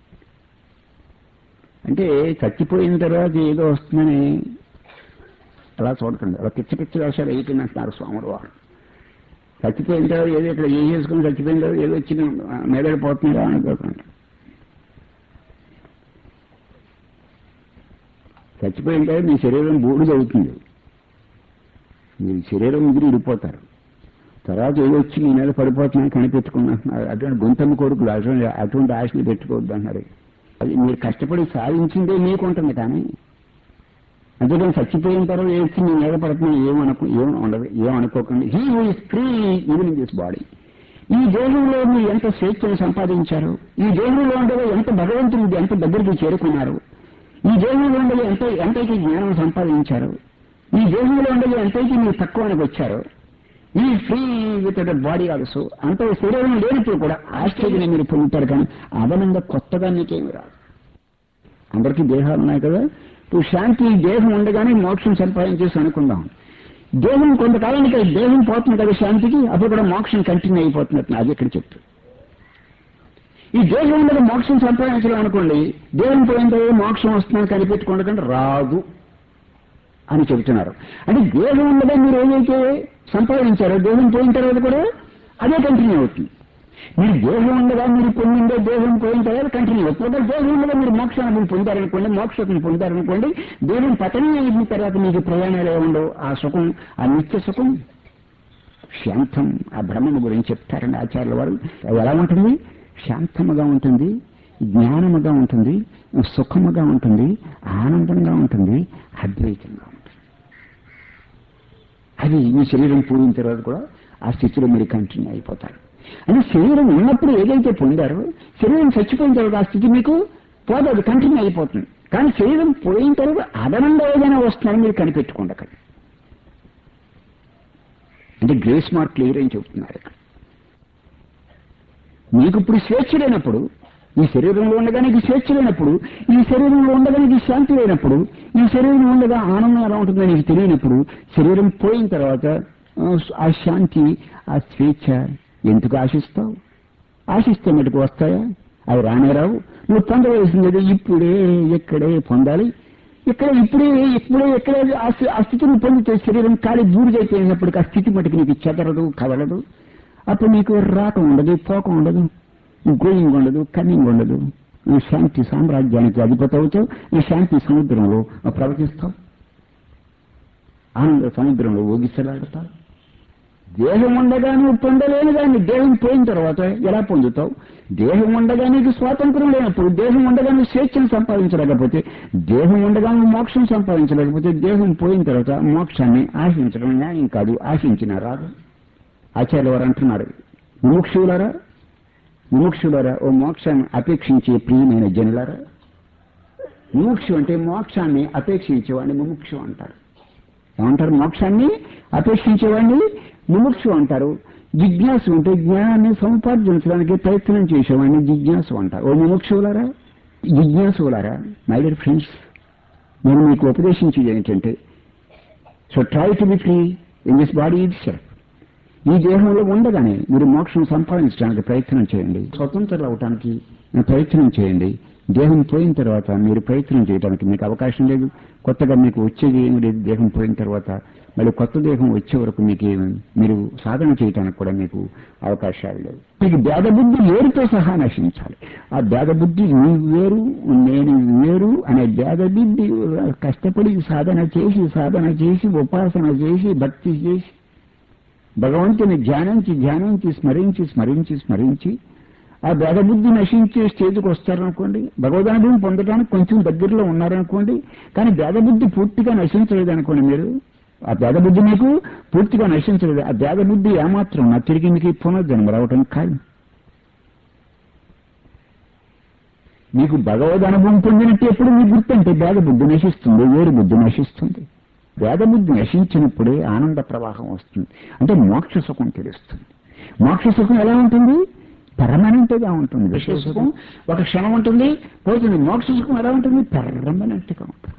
అంటే చచ్చిపోయిన తర్వాత ఏదో వస్తుందని అలా చూడకండి అలా పిచ్చి పిచ్చి వేషాలు అయిపోయింది అంటున్నారు స్వాములు వారు చచ్చిపోయిన తర్వాత ఏదో ఇక్కడ ఏ చేసుకుని చచ్చిపోయిన తర్వాత ఏదో వచ్చి మెదడిపోతున్నారా అనుకోకండి చచ్చిపోయిన తర్వాత మీ శరీరం బూడిద అవుతుంది మీ శరీరం ముదిరి విడిపోతారు తర్వాత ఏదో వచ్చి మీ మీద పడిపోతున్నాయి కనిపెట్టుకున్నారు అటువంటి గుంతమ్మ కొడుకులు అటువంటి అటువంటి ఆశలు పెట్టుకోవద్దు అన్నారు అది మీరు కష్టపడి సాధించిందే మీకు ఉంటుంది కానీ అందుకని చచ్చిపోయిన తర్వాత ఏ వచ్చి మీ మీద పడుతున్నా ఏమనుకో ఏం ఉండదు ఏమనుకోకండి he is free even in this body ఈ దేహంలో మీరు ఎంత స్వేచ్ఛను సంపాదించారు ఈ దేహంలో ఉండగా ఎంత భగవంతుని ఎంత దగ్గరికి చేరుకున్నారు ఈ దేహంలో ఉండగా ఎంత ఎంతైతే జ్ఞానం సంపాదించారు ఈ దేహంలో ఉండగా ఎంతైతే మీరు తక్కువనికి వచ్చారు ఈ free with the body also అంత శరీరం లేనప్పుడు కూడా ఆశ్చర్యం మీరు పొందుతారు కానీ అదనంగా కొత్తగా నీకేమి రాదు అందరికీ దేహాలు ఉన్నాయి కదా ఇప్పుడు శాంతి దేహం ఉండగానే మోక్షం సంపాదించేసి అనుకుందాం దేహం కొంతకాలానికి దేహం పోతుంది కదా శాంతికి అప్పుడు కూడా మోక్షం కంటిన్యూ అయిపోతున్నట్టు అది ఇక్కడ చెప్తూ ఈ దేహం ఉండగా మోక్షం సంపాదించడం అనుకోండి దేహం పోయిన తర్వాత మోక్షం వస్తుందని కనిపెట్టుకుండకంటే రాదు అని చెబుతున్నారు అంటే దేహం ఉండగా మీరు ఏదైతే సంపాదించారో దేహం పోయిన తర్వాత కూడా అదే కంటిన్యూ అవుతుంది మీరు దేహం ఉండగా మీరు పొందిందే దేహం పోయిన తర్వాత కంటిన్యూ అవుతుంది ఒకవేళ దేహం ఉండగా మీరు మోక్షాన్ని పొందారనుకోండి మోక్షం పొందారనుకోండి దేహం పతనం అయిన తర్వాత మీకు ప్రయాణాలు ఉండవు ఆ సుఖం ఆ నిత్య సుఖం శాంతం ఆ బ్రహ్మము గురించి చెప్తారండి ఆచార్యుల వారు అది ఎలా ఉంటుంది శాంతముగా ఉంటుంది జ్ఞానముగా ఉంటుంది సుఖముగా ఉంటుంది ఆనందంగా ఉంటుంది అద్వైతంగా ఉంటుంది అది మీ శరీరం పూడిన తర్వాత కూడా ఆ స్థితిలో మీరు కంటిన్యూ అయిపోతారు అంటే శరీరం ఉన్నప్పుడు ఏదైతే పొందారో శరీరం చచ్చిపోయిన తర్వాత ఆ స్థితి మీకు పోదు అది కంటిన్యూ అయిపోతుంది కానీ శరీరం పోయిన తర్వాత అదనంగా ఏదైనా వస్తుందని మీరు కనిపెట్టుకోండి అక్కడ అంటే గ్రేస్ మార్క్ క్లియర్ అని చెబుతున్నారు ఇక్కడ మీకు ఇప్పుడు స్వేచ్ఛ లేనప్పుడు ఈ శరీరంలో ఉండగా నీకు స్వేచ్ఛ లేనప్పుడు ఈ శరీరంలో ఉండగా నీకు శాంతి లేనప్పుడు ఈ శరీరం ఉండగా ఆనందం ఎలా ఉంటుందో నీకు తెలియనప్పుడు శరీరం పోయిన తర్వాత ఆ, ఆ శాంతి ఆ స్వేచ్ఛ ఎందుకు ఆశిస్తావు ఆశిస్తే మటుకు వస్తాయా అవి రానే రావు నువ్వు పొందవలసింది ఇప్పుడే ఎక్కడే పొందాలి ఇక్కడ ఇప్పుడే ఇప్పుడే ఎక్కడే ఆ స్థి- ఆ స్థితిని పొందితే శరీరం ఖాళీ బూడిదైపోయినప్పటికీ ఆ స్థితి మటుకు నీకు చెదరదు కదలదు అప్పుడు నీకు రాక ఉండదు పోక ఉండదు గోయింగ్ ఉండదు కన్నింగ్ ఉండదు నువ్వు శాంతి సామ్రాజ్యానికి అధిపతి అవుతావు ఈ శాంతి సముద్రంలో ప్రవహిస్తావు ఆనంద సముద్రంలో ఊగిసలాడతావు దేహం ఉండగా నువ్వు పొందలేని దాన్ని దేహం పోయిన తర్వాత ఎలా పొందుతావు దేహం ఉండగా నీకు స్వాతంత్రం లేనప్పుడు దేహం ఉండగా నువ్వు స్వేచ్ఛను సంపాదించలేకపోతే దేహం ఉండగా నువ్వు మోక్షం సంపాదించలేకపోతే దేహం పోయిన తర్వాత మోక్షాన్ని ఆశించడం న్యాయం కాదు ఆశించిన రాదు ఆచార్య వారు అంటున్నారు ముముక్షులారా ముముక్షులారా ఓ మోక్షాన్ని అపేక్షించే ప్రియమైన జనులారా ముముక్షు అంటే మోక్షాన్ని అపేక్షించేవాడిని ముముక్షు అంటారు ఏమంటారు మోక్షాన్ని అపేక్షించేవాడిని ముముక్షు అంటారు జిజ్ఞాసు అంటే జ్ఞానాన్ని సముపార్జించడానికి ప్రయత్నం చేసేవాడిని జిజ్ఞాసు అంట ఓ ముముక్షువులారా జిజ్ఞాసులారా మై డియర్ ఫ్రెండ్స్ నేను మీకు ఉపదేశించేది ఏంటంటే so try to be free in this body itself ఈ దేహంలో ఉండగానే మీరు మోక్షం సంపాదించడానికి ప్రయత్నం చేయండి స్వతంత్రులు అవటానికి ప్రయత్నం చేయండి దేహం పోయిన తర్వాత మీరు ప్రయత్నం చేయడానికి మీకు అవకాశం లేదు కొత్తగా మీకు వచ్చేది ఏమి లేదు దేహం పోయిన తర్వాత మళ్ళీ కొత్త దేహం వచ్చే వరకు మీకు ఏమి- మీరు సాధన చేయడానికి కూడా మీకు అవకాశాలు లేవు మీకు భేదబుద్ధి వేరుతో సహా నశించాలి ఆ భేదబుద్ధి నీ వేరు నేను వేరు అనే భేదబుద్ధి కష్టపడి సాధన చేసి సాధన చేసి ఉపాసన చేసి భక్తి చేసి భగవంతుని ధ్యానించి ధ్యానించి స్మరించి స్మరించి స్మరించి ఆ భేదబుద్ధి నశించే స్టేజ్కి వస్తారనుకోండి భగవదనుభవం పొందడానికి కొంచెం దగ్గరలో ఉన్నారనుకోండి కానీ భేదబుద్ధి పూర్తిగా నశించలేదు అనుకోండి మీరు ఆ భేదబుద్ధి మీకు పూర్తిగా నశించలేదు ఆ భేదబుద్ధి ఏమాత్రం నా తిరిగి మీకు పునర్జన్మ రావటం ఖాయం మీకు భగవద్ అనుభవం పొందినట్టు ఎప్పుడు మీకు గుర్తంటే భేదబుద్ధి నశిస్తుంది వేరు బుద్ధి నశిస్తుంది వేదబుద్ధి నశించినప్పుడే ఆనంద ప్రవాహం వస్తుంది అంటే మోక్ష సుఖం తెలుస్తుంది మోక్ష సుఖం ఎలా ఉంటుంది పర్మనెంట్ గా ఉంటుంది విషయ సుఖం ఒక క్షణం ఉంటుంది పోతుంది మోక్ష సుఖం ఎలా ఉంటుంది పర్మనెంట్ గా ఉంటుంది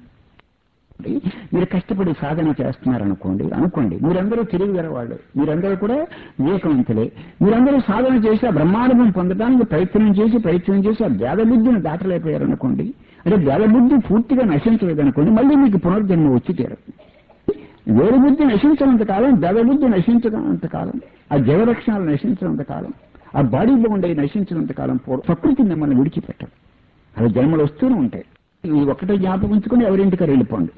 మీరు కష్టపడి సాధన చేస్తున్నారనుకోండి అనుకోండి మీరందరూ తెలివిగల వాళ్ళు మీరందరూ కూడా వివేకవంతులే మీరందరూ సాధన చేసి ఆ బ్రహ్మానుభవం పొందడానికి ప్రయత్నం చేసి ప్రయత్నం చేసి ఆ భేదబుద్ధిని దాటలేకపోయారనుకోండి అంటే భేదబుద్ధి పూర్తిగా నశించలేదనుకోండి మళ్ళీ మీకు పునర్జన్మ వచ్చి తీరదు వేరు బుద్ధి నశించినంత కాలం భేదబుద్ధి నశించినంత కాలం ఆ జీవలక్షణాలు నశించినంత కాలం ఆ బాడీలో ఉండే నశించినంత కాలం పూర్వ- ప్రకృతి మిమ్మల్ని విడిచిపెట్టదు అవి జన్మలు వస్తూనే ఉంటాయి ఈ ఒక్కటే జ్ఞాపకం ఉంచుకుని ఎవరింటికి వెళ్ళిపోండి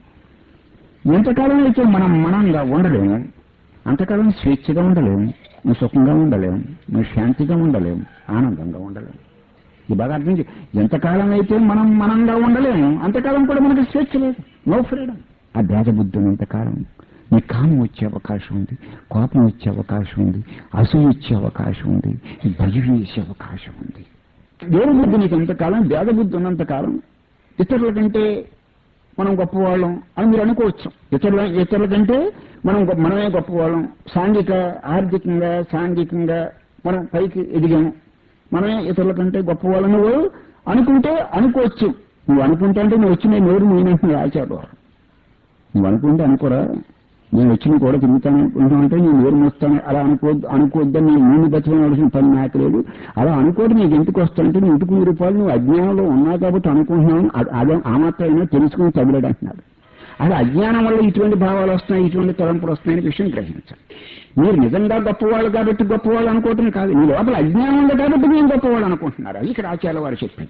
ఎంతకాలం అయితే మనం మనంగా ఉండలేము అంతకాలం స్వేచ్ఛగా ఉండలేము నువ్వు సుఖంగా ఉండలేము నువ్వు శాంతిగా ఉండలేము ఆనందంగా ఉండలేము ఈ బాగా అర్థం చే- ఎంతకాలం అయితే మనం మనంగా ఉండలేము అంతకాలం కూడా మనకు స్వేచ్ఛ లేదు నో ఫ్రీడమ్ ఆ భేద బుద్ధి ఉన్నంతకాలం నీ కామం వచ్చే అవకాశం ఉంది కోపం వచ్చే అవకాశం ఉంది అసూయ వచ్చే అవకాశం ఉంది భయం వేసే అవకాశం ఉంది వేరు బుద్ధి నీకు ఎంతకాలం భేద బుద్ధి ఉన్నంతకాలం ఇతరుల కంటే మనం గొప్పవాళ్ళం అని మీరు అనుకోవచ్చు ఇతరుల ఇతరుల కంటే మనం గొప్ప- మనమే గొప్పవాళ్ళం సాంఘిక ఆర్థికంగా సాంఘికంగా మనం పైకి ఎదిగాము మనమే ఇతరుల కంటే గొప్పవాళ్ళం నువ్వు అనుకుంటే అనుకోవచ్చు నువ్వు అనుకుంటే అంటే నువ్వు వచ్చిన నోరు నేను ఆచాడు నువ్వు అనుకుంటే అనుకోరా నేను వచ్చిన కూడా తిరుగుతాను అనుకుంటానంటే నేను నోరు మోస్తాను అలా అనుకోవద్దు అనుకోవద్దని నేను ముందు బతకవలసిన పని నాకు లేదు అలా అనుకోవడం నీకు ఎందుకు వస్తానంటే నీ ఇంటికి మూడు రూపాయలు నువ్వు అజ్ఞానంలో ఉన్నావు కాబట్టి అనుకుంటున్నావు అది- అదే ఆ మాత్రమైనా తెలుసుకుని తగిలాడు అంటున్నాడు అలా అజ్ఞానం వల్ల ఇటువంటి భావాలు వస్తున్నాయి ఇటువంటి తలంపులు వస్తున్నాయని విషయం గ్రహించాలి మీరు నిజంగా గొప్పవాళ్ళు కాబట్టి గొప్పవాళ్ళు అనుకోవటం కాదు నీ లోపల అజ్ఞానం ఉంది కాబట్టి మీరు గొప్పవాళ్ళు అనుకుంటున్నారు అది ఇక్కడ ఆచార్య వారు చెప్పింది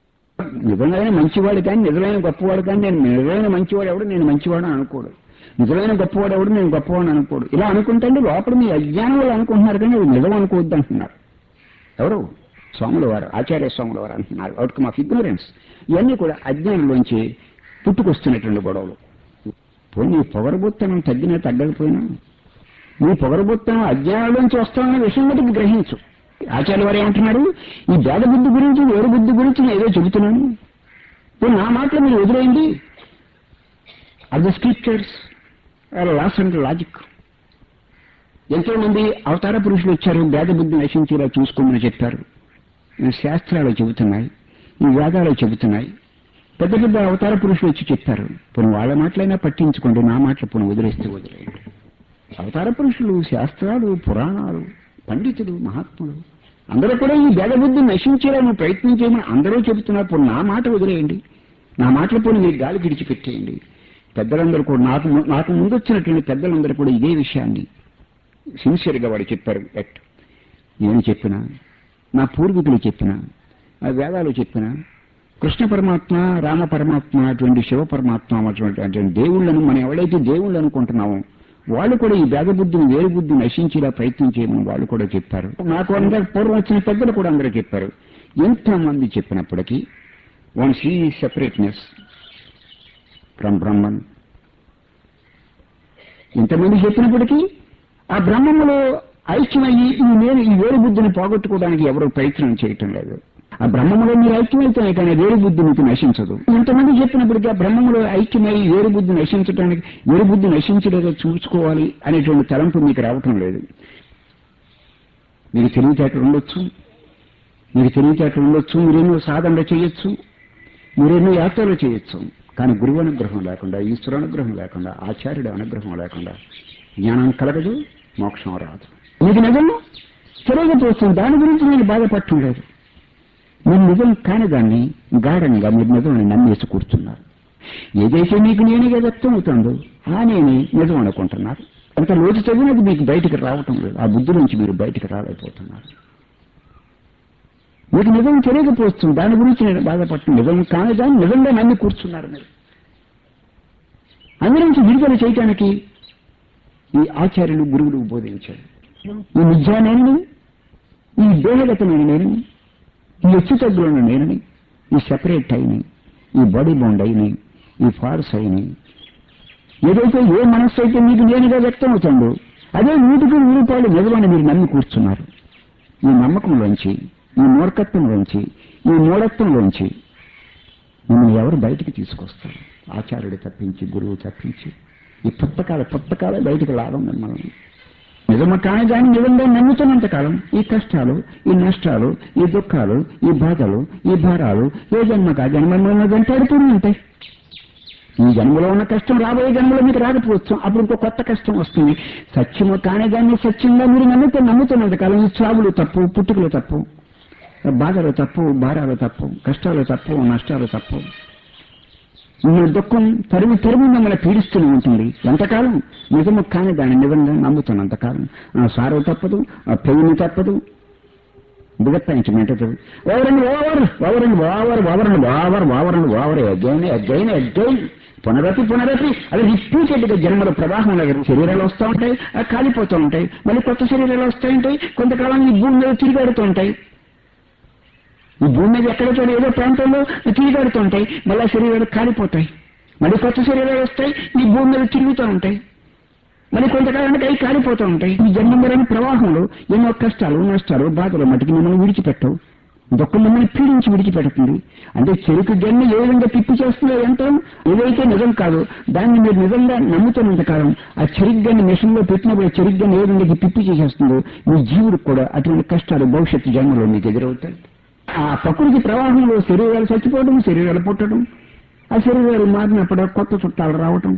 నిజమైన మంచివాడు కానీ నిజమైన గొప్పవాడు కానీ నేను నిజమైన మంచివాడు ఎవడు నేను మంచివాడు అని అనుకోడు నిజమైన గొప్పవాడు ఎవడు నేను గొప్పవాడు అనుకోడు ఇలా అనుకుంటే లోపల మీ అజ్ఞానం వల్ల అనుకుంటున్నారు కానీ అది నిజం అనుకోవద్దు అంటున్నారు ఎవరు స్వాముల వారు ఆచార్య స్వాముల వారు అంటున్నారు అవుట్కమ్ ఆఫ్ ఇగ్నోరెన్స్ ఇవన్నీ కూడా అజ్ఞానంలోంచి పుట్టుకొస్తున్నటువంటి గొడవలు పోనీ నీ పొగరబుత్తనం తగ్గినా తగ్గకపోయినా నీ పొగరబుత్తనం అజ్ఞానంలోంచి వస్తామనే విషయం మటుకు గ్రహించు ఆచార్య వారు ఏమంటున్నారు ఈ భేద బుద్ధి గురించి వేరు బుద్ధి గురించి నేను ఏదో చెబుతున్నాను ఇప్పుడు నా మాటలు మీరు వదిలేయండి or the scriptures laws and logic ఎంతో మంది అవతార పురుషులు వచ్చారు భేద బుద్ధి నశించేలా చూసుకోమని చెప్పారు ఈ శాస్త్రాలు చెబుతున్నాయి ఈ వేదాలు చెబుతున్నాయి పెద్ద పెద్ద అవతార పురుషులు వచ్చి చెప్పారు పోనీ వాళ్ళ మాటలైనా పట్టించుకోండి నా మాటలు పోనీ వదిలేస్తే వదిలేయండి అవతార పురుషులు శాస్త్రాలు పురాణాలు పండితులు మహాత్ములు అందరూ కూడా ఈ భేదబుద్ధి నశించేలా నువ్వు ప్రయత్నం చేయమని అందరూ చెబుతున్నారు పోనీ నా మాట వదిలేయండి నా మాటలు పోనీ మీరు గాలి విడిచిపెట్టేయండి పెద్దలందరూ కూడా నాకు ము- నాకు ముందు వచ్చినటువంటి పెద్దలందరూ కూడా ఇదే విషయాన్ని సిన్సియర్గా వాడు చెప్పారు ఎట్ నేను చెప్పినా నా పూర్వీకులు చెప్పినా ఆ వేదాలు చెప్పినా కృష్ణ పరమాత్మ రామ పరమాత్మ అటువంటి శివ పరమాత్మ అటువంటి అటువంటి దేవుళ్ళను మనం ఎవరైతే దేవుళ్ళు అనుకుంటున్నామో వాళ్ళు కూడా ఈ భేద బుద్ధిని వేరు బుద్ధి నశించేలా ప్రయత్నం చేయమని వాళ్ళు కూడా చెప్పారు నాకు అందరూ పూర్వం వచ్చిన పెద్దలు కూడా అందరూ చెప్పారు ఎంతమంది చెప్పినప్పటికీ one see separateness from Brahman ఇంతమంది చెప్పినప్పటికీ ఆ బ్రహ్మములో ఐక్యమయ్యి ఈ నేను ఈ వేరు బుద్ధిని పోగొట్టుకోవడానికి ఎవరు ప్రయత్నం చేయటం లేదు ఆ బ్రహ్మములో మీరు ఐక్యమైతేనే కానీ వేరు బుద్ధి మీకు నశించదు ఇంతమంది చెప్పినప్పటికీ ఆ బ్రహ్మములో ఐక్యమై వేరు బుద్ధి నశించడానికి వేరు బుద్ధి నశించలేదో చూసుకోవాలి అనేటువంటి తలంపు మీకు రావటం లేదు మీకు తెలివితేటలు ఉండొచ్చు మీకు తెలివితేటలు ఉండొచ్చు మీరెన్నో సాధనలు చేయొచ్చు మీరెన్నో యాత్రలు చేయొచ్చు కానీ గురువు అనుగ్రహం లేకుండా ఈశ్వర అనుగ్రహం లేకుండా ఆచార్యుడి అనుగ్రహం లేకుండా జ్ఞానం కలగదు మోక్షం రాదు మీకు నిజం తెలియకపోతుంది దాని గురించి నేను బాధపడటం లేదు మీరు నిజం కాని దాన్ని గాఢంగా మీరు నిజం నమ్మేసి కూర్చున్నారు ఏదైతే మీకు నేనుగా వ్యక్తం అవుతుందో ఆ నేనే నిజం అనుకుంటున్నారు అంత లోతు చదివినది మీకు బయటికి రావటం లేదు ఆ బుద్ధి నుంచి మీరు బయటికి రాలేకపోతున్నారు మీకు నిజం తెలియకపోతుంది దాని గురించి నేను బాధపడటం నిజం కాని దాన్ని నిజంగా నమ్మి కూర్చున్నారు మీరు అందు నుంచి విడుదల చేయటానికి ఈ ఆచార్యులు గురువులు బోధించారు ఈ మిథ్యా నేనని ఈ దేహగతమైన నేనని ఈ హెచ్చు తగ్గులను నేనని ఈ సెపరేట్ అయిని ఈ బాడీ బౌండ్ అయిని ఈ ఫార్స్ అయిని ఏదైతే ఏ మనస్సు అయితే మీకు నేనుగా వ్యక్తం అవుతుందో అదే నూటికి నూరు రూపాయలు నిజమని మీరు నమ్మి కూర్చున్నారు ఈ నమ్మకంలోంచి ఈ మూర్ఖత్వంలోంచి ఈ మూఢత్వంలోంచి మిమ్మల్ని ఎవరు బయటికి తీసుకొస్తారు ఆచార్యుడు తప్పించి గురువు తప్పించి ఈ పుస్తకాల పుస్తకాలే బయటికి లాగం మిమ్మల్ని నిజమ కాని దాన్ని నిజంగా నమ్ముతున్నంత కాలం ఈ కష్టాలు ఈ నష్టాలు ఈ దుఃఖాలు ఈ బాధలు ఈ భారాలు ఏ జన్మక జన్మ వెంటాడుతూనే ఉంటాయి ఈ జన్మలో ఉన్న కష్టం రాబోయే జన్మలో మీకు రాకపోవచ్చు అప్పుడు ఇంకో కొత్త కష్టం వస్తుంది సత్యము కాని దాన్ని సత్యంగా మీరు నమ్మితే నమ్ముతున్నంత కాలం ఈ చావులు తప్పు పుట్టుకలు తప్పు బాధలు తప్పు భారాలు తప్పు కష్టాలు తప్పు నష్టాలు తప్పు మీ దుఃఖం తరుము తరుము మిమ్మల్ని పీడిస్తూనే ఉంటుంది ఎంతకాలం నిజము కాని దాన్ని నిజంగా నమ్ముతున్నంతకాలం ఆ సారవు తప్పదు ఆ పెయిన్ తప్పదు బిగత్తాయించమంటది over and over over and over over and over over and over again again again పునరపి పునరపి అది రిపీటెడ్ గా జన్మల ప్రవాహం లాగా శరీరాలు వస్తూ ఉంటాయి ఆ కాలిపోతూ ఉంటాయి మళ్ళీ కొత్త శరీరాలు వస్తాయంటాయి కొంతకాలం ఈ భూమి మీద తిరిగాడుతూ ఉంటాయి ఈ భూమి మీద ఎక్కడ చూడ ఏదో ప్రాంతంలో తిరిగాడుతూ ఉంటాయి మళ్ళీ ఆ శరీరాలు కాలిపోతాయి మళ్ళీ కొత్త శరీరాలు వస్తాయి ఈ భూమి మీద తిరుగుతూ ఉంటాయి మరి కొంతకాలానికి అవి కాలిపోతూ ఉంటాయి ఈ జన్మమరని ప్రవాహంలో ఎన్నో కష్టాలు నష్టాలు బాధలు మటుకు మిమ్మల్ని విడిచిపెట్టవు దుఃఖం మిమ్మల్ని పీడించి విడిచిపెడుతుంది అంటే చెరుకు గన్ను ఏ విధంగా తిప్పి చేస్తుందో ఎంత ఏదైతే నిజం కాదు దాన్ని మీరు నిజంగా నమ్ముతున్నంత కాలం ఆ చెరుగ్గన్ని మిషన్ లో పెట్టినప్పుడు చెరుగ్గన్ని ఏ విధంగా తిప్పి చేసేస్తుందో మీ జీవుడికి కూడా అటువంటి కష్టాలు భవిష్యత్తు జన్మలో మీకు ఎదురవుతాయి ఆ ప్రకృతి ప్రవాహంలో శరీరాలు చచ్చిపోవడం శరీరాలు పుట్టడం ఆ శరీరాలు మారినప్పుడు కొత్త చుట్టాలు రావటం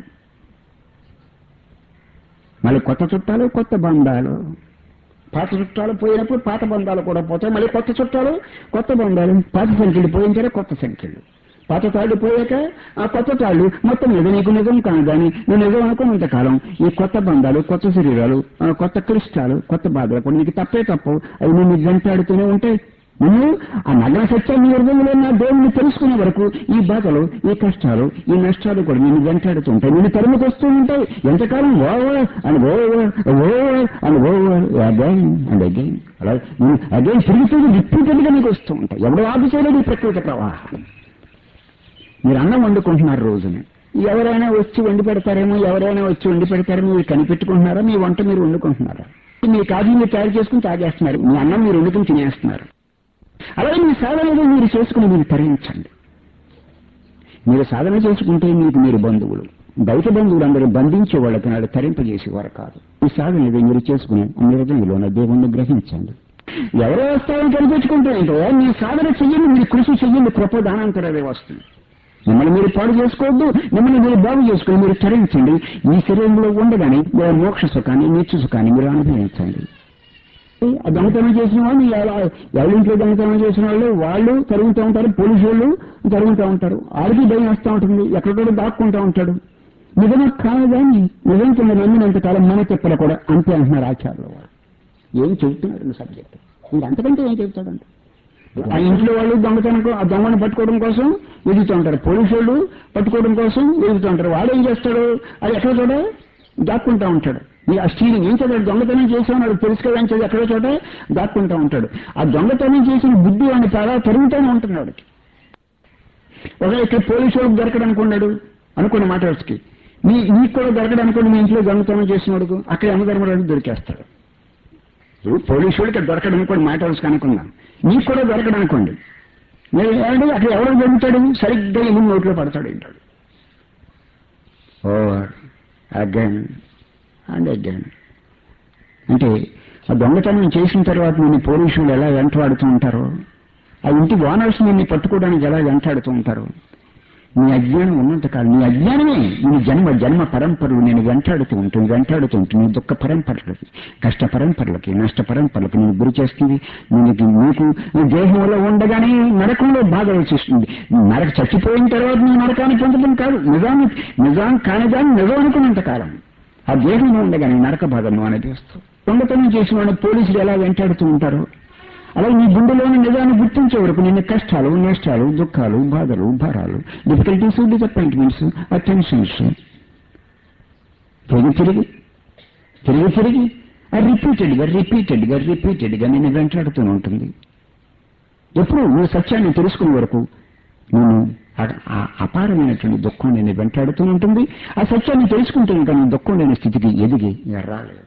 మళ్ళీ కొత్త చుట్టాలు కొత్త బంధాలు పాత చుట్టాలు పోయినప్పుడు పాత బంధాలు కూడా పోతాయి మళ్ళీ కొత్త చుట్టాలు కొత్త బంధాలు పాత సంఖ్యలు పోయించారు కొత్త సంఖ్యలు పాత తాళ్ళు పోయాక ఆ కొత్త తాళ్ళు మొత్తం మీద నీకు నిజం కాదు కానీ నువ్వు నిజం అనుకున్నంత కాలం ఈ కొత్త బంధాలు కొత్త శరీరాలు ఆ కొత్త క్లిష్టాలు కొత్త బాధలు కూడా నీకు తప్పే తప్పు అవి నేను వెంటాడుతూనే ఉంటాయి నువ్వు ఆ నగర సత్యాన్ని హృదయంలో నా దేవుణ్ణి తెలుసుకునే వరకు ఈ బాధలు ఈ కష్టాలు ఈ నష్టాలు కూడా నేను వెంటాడుతూ ఉంటాయి నేను తరుముకు వస్తూ ఉంటాయి ఎంతకాలం over and over over and over again and again అలా అగైన్ తిరుగుతూ రిపీటెడ్ గా నీకు వస్తూ ఉంటాయి ఎవడో ఆపు చేయలేదు ఈ ప్రకృతి ప్రవాహం మీరు అన్నం వండుకుంటున్నారు రోజుని ఎవరైనా వచ్చి వండి పెడతారేమో ఎవరైనా వచ్చి వండి పెడతారేమో మీరు కనిపెట్టుకుంటున్నారా మీ వంట మీరు వండుకుంటున్నారా మీ కాఫీ మీరు తయారు చేసుకుని తాగేస్తున్నారు మీ అన్నం మీరు వండుకుని తినేస్తున్నారు అలాగే మీ సాధన ఏదో మీరు చేసుకుని మీరు తరించండి మీరు సాధన చేసుకుంటే మీకు మీరు బంధువులు బయట బంధువులు అందరూ బంధించే వాళ్ళకి నాడు తరింపజేసేవారు కాదు ఈ సాధన ఏదో మీరు చేసుకుని మీ హృదయంలోన దేవుణ్ణి గ్రహించండి ఎవరో వస్తారని కనిపెట్టుకుంటే ఏంటో మీ సాధన చెయ్యండి మీరు కృషి చెయ్యండి కృప దానాంతరదే వస్తుంది మిమ్మల్ని మీరు పాడు చేసుకోవద్దు మిమ్మల్ని మీరు బాగు చేసుకుని మీరు తరించండి ఈ శరీరంలో ఉండగానే మీరు మోక్ష సుఖాన్ని నిత్య సుఖాన్ని మీరు అనుభవించండి ఆ దొంగతనం చేసిన వాళ్ళు ఎవ- ఎవరింట్లో దొంగతనం చేసిన వాళ్ళు వాళ్ళు తరుగుతూ ఉంటారు పోలీసు వాళ్ళు తరుగుతూ ఉంటారు ఆడికి భయం వస్తూ ఉంటుంది ఎక్కడో దాక్కుంటూ ఉంటాడు నిజమే కాదని నిజం కింద నమ్మినంత కాలం మన చెప్పలు కూడా అంతే అంటున్నారు ఆచార్యుల వారు ఏం చెబుతున్నారు సబ్జెక్ట్ మీరు అంతకంటే ఏం చెబుతాడంటే ఆ ఇంట్లో వాళ్ళు దొంగతనం కో- ఆ దొంగను పట్టుకోవడం కోసం వెతుకుతూ ఉంటారు పోలీసు వాళ్ళు పట్టుకోవడం కోసం వెతుకుతూ ఉంటారు వాడు ఏం చేస్తాడు అది ఎక్కడ చోట దాక్కుంటా ఉంటాడు ఈ ఆ స్టీలింగ్ ఏం చదువు దొంగతనం చేసామని వాడు తెలుసు కదా అని చదివి ఎక్కడో చోట దాక్కుంటా ఉంటాడు ఆ దొంగతనం చేసిన బుద్ధి వాడిని చాలా పెరుగుతూనే ఉంటుంది వాడికి ఒక ఇక్కడ పోలీసు వాళ్ళకి దొరకడానికి ఉన్నాడు అనుకున్న మాట వచ్చి మీ మీకు కూడా దొరకడానికి మీ ఇంట్లో దొంగతనం చేసిన వాడుకు అక్కడ యమధర్మరాజు దొరికేస్తాడు ఇప్పుడు పోలీసు వాళ్ళకి ఇక్కడ దొరకడం కూడా మాట వచ్చి కనుక్కుందాం మీకు కూడా దొరకడం అనుకోండి మీరు ఏమంటే అక్కడ ఎవరు దొరుకుతాడు సరిగ్గా ఎన్ని నోట్లో పడతాడు ఏంటాడు ఓవర్ అగైన్ అండ్ అగైన్ అంటే ఆ దొంగతనం చేసిన తర్వాత నేను పోలీసులు ఎలా వెంటాడుతూ ఉంటారో ఆ ఇంటి ఓనర్స్ నిన్ను పట్టుకోవడానికి ఎలా వెంటాడుతూ ఉంటారు నీ అజ్ఞానం ఉన్నంత కాలం నీ అజ్ఞానమే నీ జన్మ జన్మ పరంపరలు నేను వెంటాడుతూ ఉంటుంది వెంటాడుతూ ఉంటుంది నీ దుఃఖ పరంపరలకి కష్ట పరంపరలకి నష్ట పరంపరలకి నేను గురి చేస్తుంది నీకు నీకు నీ దేహంలో ఉండగానే నరకంలో బాధ వచ్చేస్తుంది నరక చచ్చిపోయిన తర్వాత నీ నరకాన్ని పొందడం కాదు నిజాన్ని నిజాం కానిదాన్ని నిజం అనుకున్నంత కాలం ఆ దేహంలో ఉండగానే నరక బాధను అనుభవిస్తావు దొంగతనం చేసిన వాడిని పోలీసులు ఎలా వెంటాడుతూ ఉంటారో అలాగే నీ గుండెలోని నిజాన్ని గుర్తించే వరకు నిన్ను కష్టాలు నష్టాలు దుఃఖాలు బాధలు భారాలు డిఫికల్టీస్ డిసప్పాయింట్మెంట్స్ అటెన్షన్స్ తిరిగి తిరిగి తిరిగి తిరిగి అది రిపీటెడ్గా రిపీటెడ్గా రిపీటెడ్గా నిన్ను వెంటాడుతూ ఉంటుంది ఎప్పుడు నువ్వు సత్యాన్ని తెలుసుకునే వరకు నేను ఆ అపారమైనటువంటి దుఃఖం నేను వెంటాడుతూ ఉంటుంది ఆ సత్యాన్ని తెలుసుకుంటే ఇంకా నేను దుఃఖం లేని స్థితికి ఎదిగి రాలేదు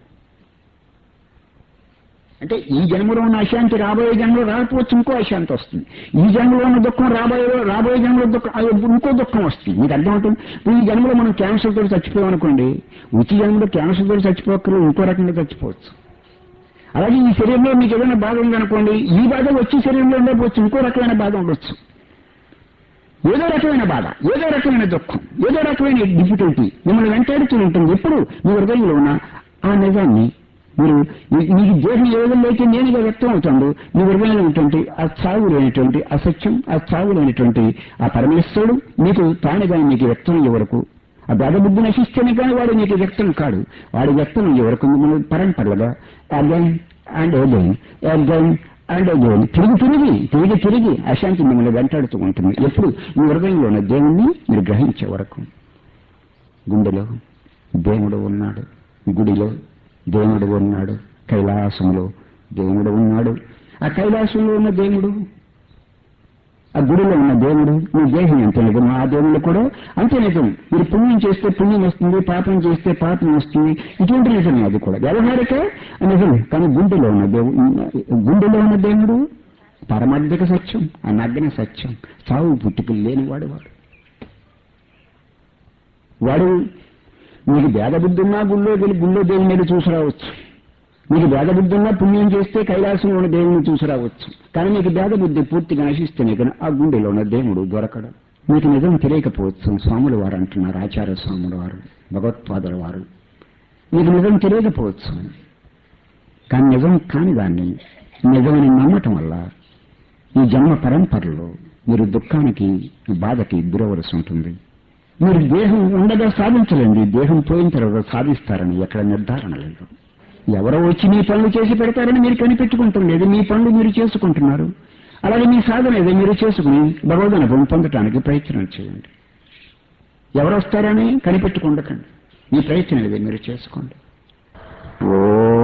అంటే ఈ జన్మలో ఉన్న అశాంతి రాబోయే జన్మలో రాకపోవచ్చు ఇంకో అశాంతి వస్తుంది ఈ జన్మలో ఉన్న దుఃఖం రాబోయే రాబోయే జన్మలో దుఃఖం అది ఇంకో దుఃఖం వస్తుంది మీకు అర్థమవుతుంది ఇప్పుడు ఈ జన్మలో మనం క్యాన్సర్ తోటి చచ్చిపోయామనుకోండి వచ్చి జన్మలో క్యాన్సర్ తోటి చచ్చిపోక్కర్లేదు ఇంకో రకంగా చచ్చిపోవచ్చు అలాగే ఈ శరీరంలో మీకు ఏదైనా బాధ ఉందనుకోండి ఈ బాధ వచ్చి శరీరంలో ఉండకపోవచ్చు ఇంకో రకమైన బాధ ఉండొచ్చు ఏదో రకమైన బాధ ఏదో రకమైన దుఃఖం ఏదో రకమైన డిఫికల్టీ మిమ్మల్ని వెంటాడుతూ ఉంటుంది ఎప్పుడు మీ హృదయంలో ఉన్న ఆ నిజాన్ని మీరు మీకు దేహం ఏ విధంగా అయితే నేనుగా వ్యక్తం అవుతుందో మీ హృదయంలో ఉంటుంది ఆ చావు లేనటువంటి అసత్యం ఆ చావు లేనటువంటి ఆ పరమేశ్వరుడు మీకు తానుగా మీకు వ్యక్తం అయ్యే వరకు ఆ బుద్ధి నశిస్తేనే కానీ వాడు నీకు వ్యక్తం కాడు వాడు వ్యక్తం అయ్యే వరకు మిమ్మల్ని పరంపరలుగా again and again again and again తిరిగి తిరిగి తిరిగి తిరిగి అశాంతి మిమ్మల్ని వెంటాడుతూ ఉంటుంది ఎప్పుడు మీ హృదయంలో ఉన్న దేవుణ్ణి మీరు గ్రహించే వరకు గుండెలో దేవుడు ఉన్నాడు గుడిలో దేవుడు ఉన్నాడు కైలాసంలో దేవుడు ఉన్నాడు ఆ కైలాసంలో ఉన్న దేవుడు ఆ గుడిలో ఉన్న దేవుడు నీ దేహం ఎంత నిజం ఆ దేవుడు కూడా అంతే నిజం మీరు పుణ్యం చేస్తే పుణ్యం వస్తుంది పాపం చేస్తే పాపం వస్తుంది ఇటువంటి నిజమే అది కూడా వ్యవహారిక నిజం కానీ గుండెలో ఉన్న దేవుడు గుండెలో ఉన్న దేవుడు పరమార్థిక సత్యం ఆ నగ్న సత్యం సావు పుట్టుకలు లేనివాడు వాడు వాడు మీకు భేదబుద్ధి ఉన్నా గుళ్ళో వెళ్ళి గుళ్ళో దేవుని మీద చూసి రావచ్చు మీకు భేదబుద్ధి ఉన్నా పుణ్యం చేస్తే కైలాసంలో ఉన్న దేవుని చూసి రావచ్చు కానీ మీకు భేదబుద్ధి పూర్తిగా నశిస్తేనే కానీ ఆ గుండెలో ఉన్న దేవుడు దొరకడం మీకు నిజం తెలియకపోవచ్చు స్వాముల వారు అంటున్నారు ఆచార్య స్వాముల వారు భగవత్పాదుల వారు మీకు నిజం తెలియకపోవచ్చు కానీ నిజం కాని దాన్ని నిజమని నమ్మటం వల్ల ఈ జన్మ పరంపరలో మీరు దుఃఖానికి బాధకి గురవలసి ఉంటుంది మీరు దేహం ఉండగా సాధించలేండి దేహం పోయిన తర్వాత సాధిస్తారని ఎక్కడ నిర్ధారణ లేదు ఎవరో వచ్చి మీ పనులు చేసి పెడతారని మీరు కనిపెట్టుకుంటాం లేదు మీ పనులు మీరు చేసుకుంటున్నారు అలాగే మీ సాధన ఏదో మీరు చేసుకుని భగవద్ అనుభవం పొందటానికి ప్రయత్నం చేయండి ఎవరు వస్తారని కనిపెట్టుకుండకండి మీ ప్రయత్నం ఏదో మీరు చేసుకోండి ఓ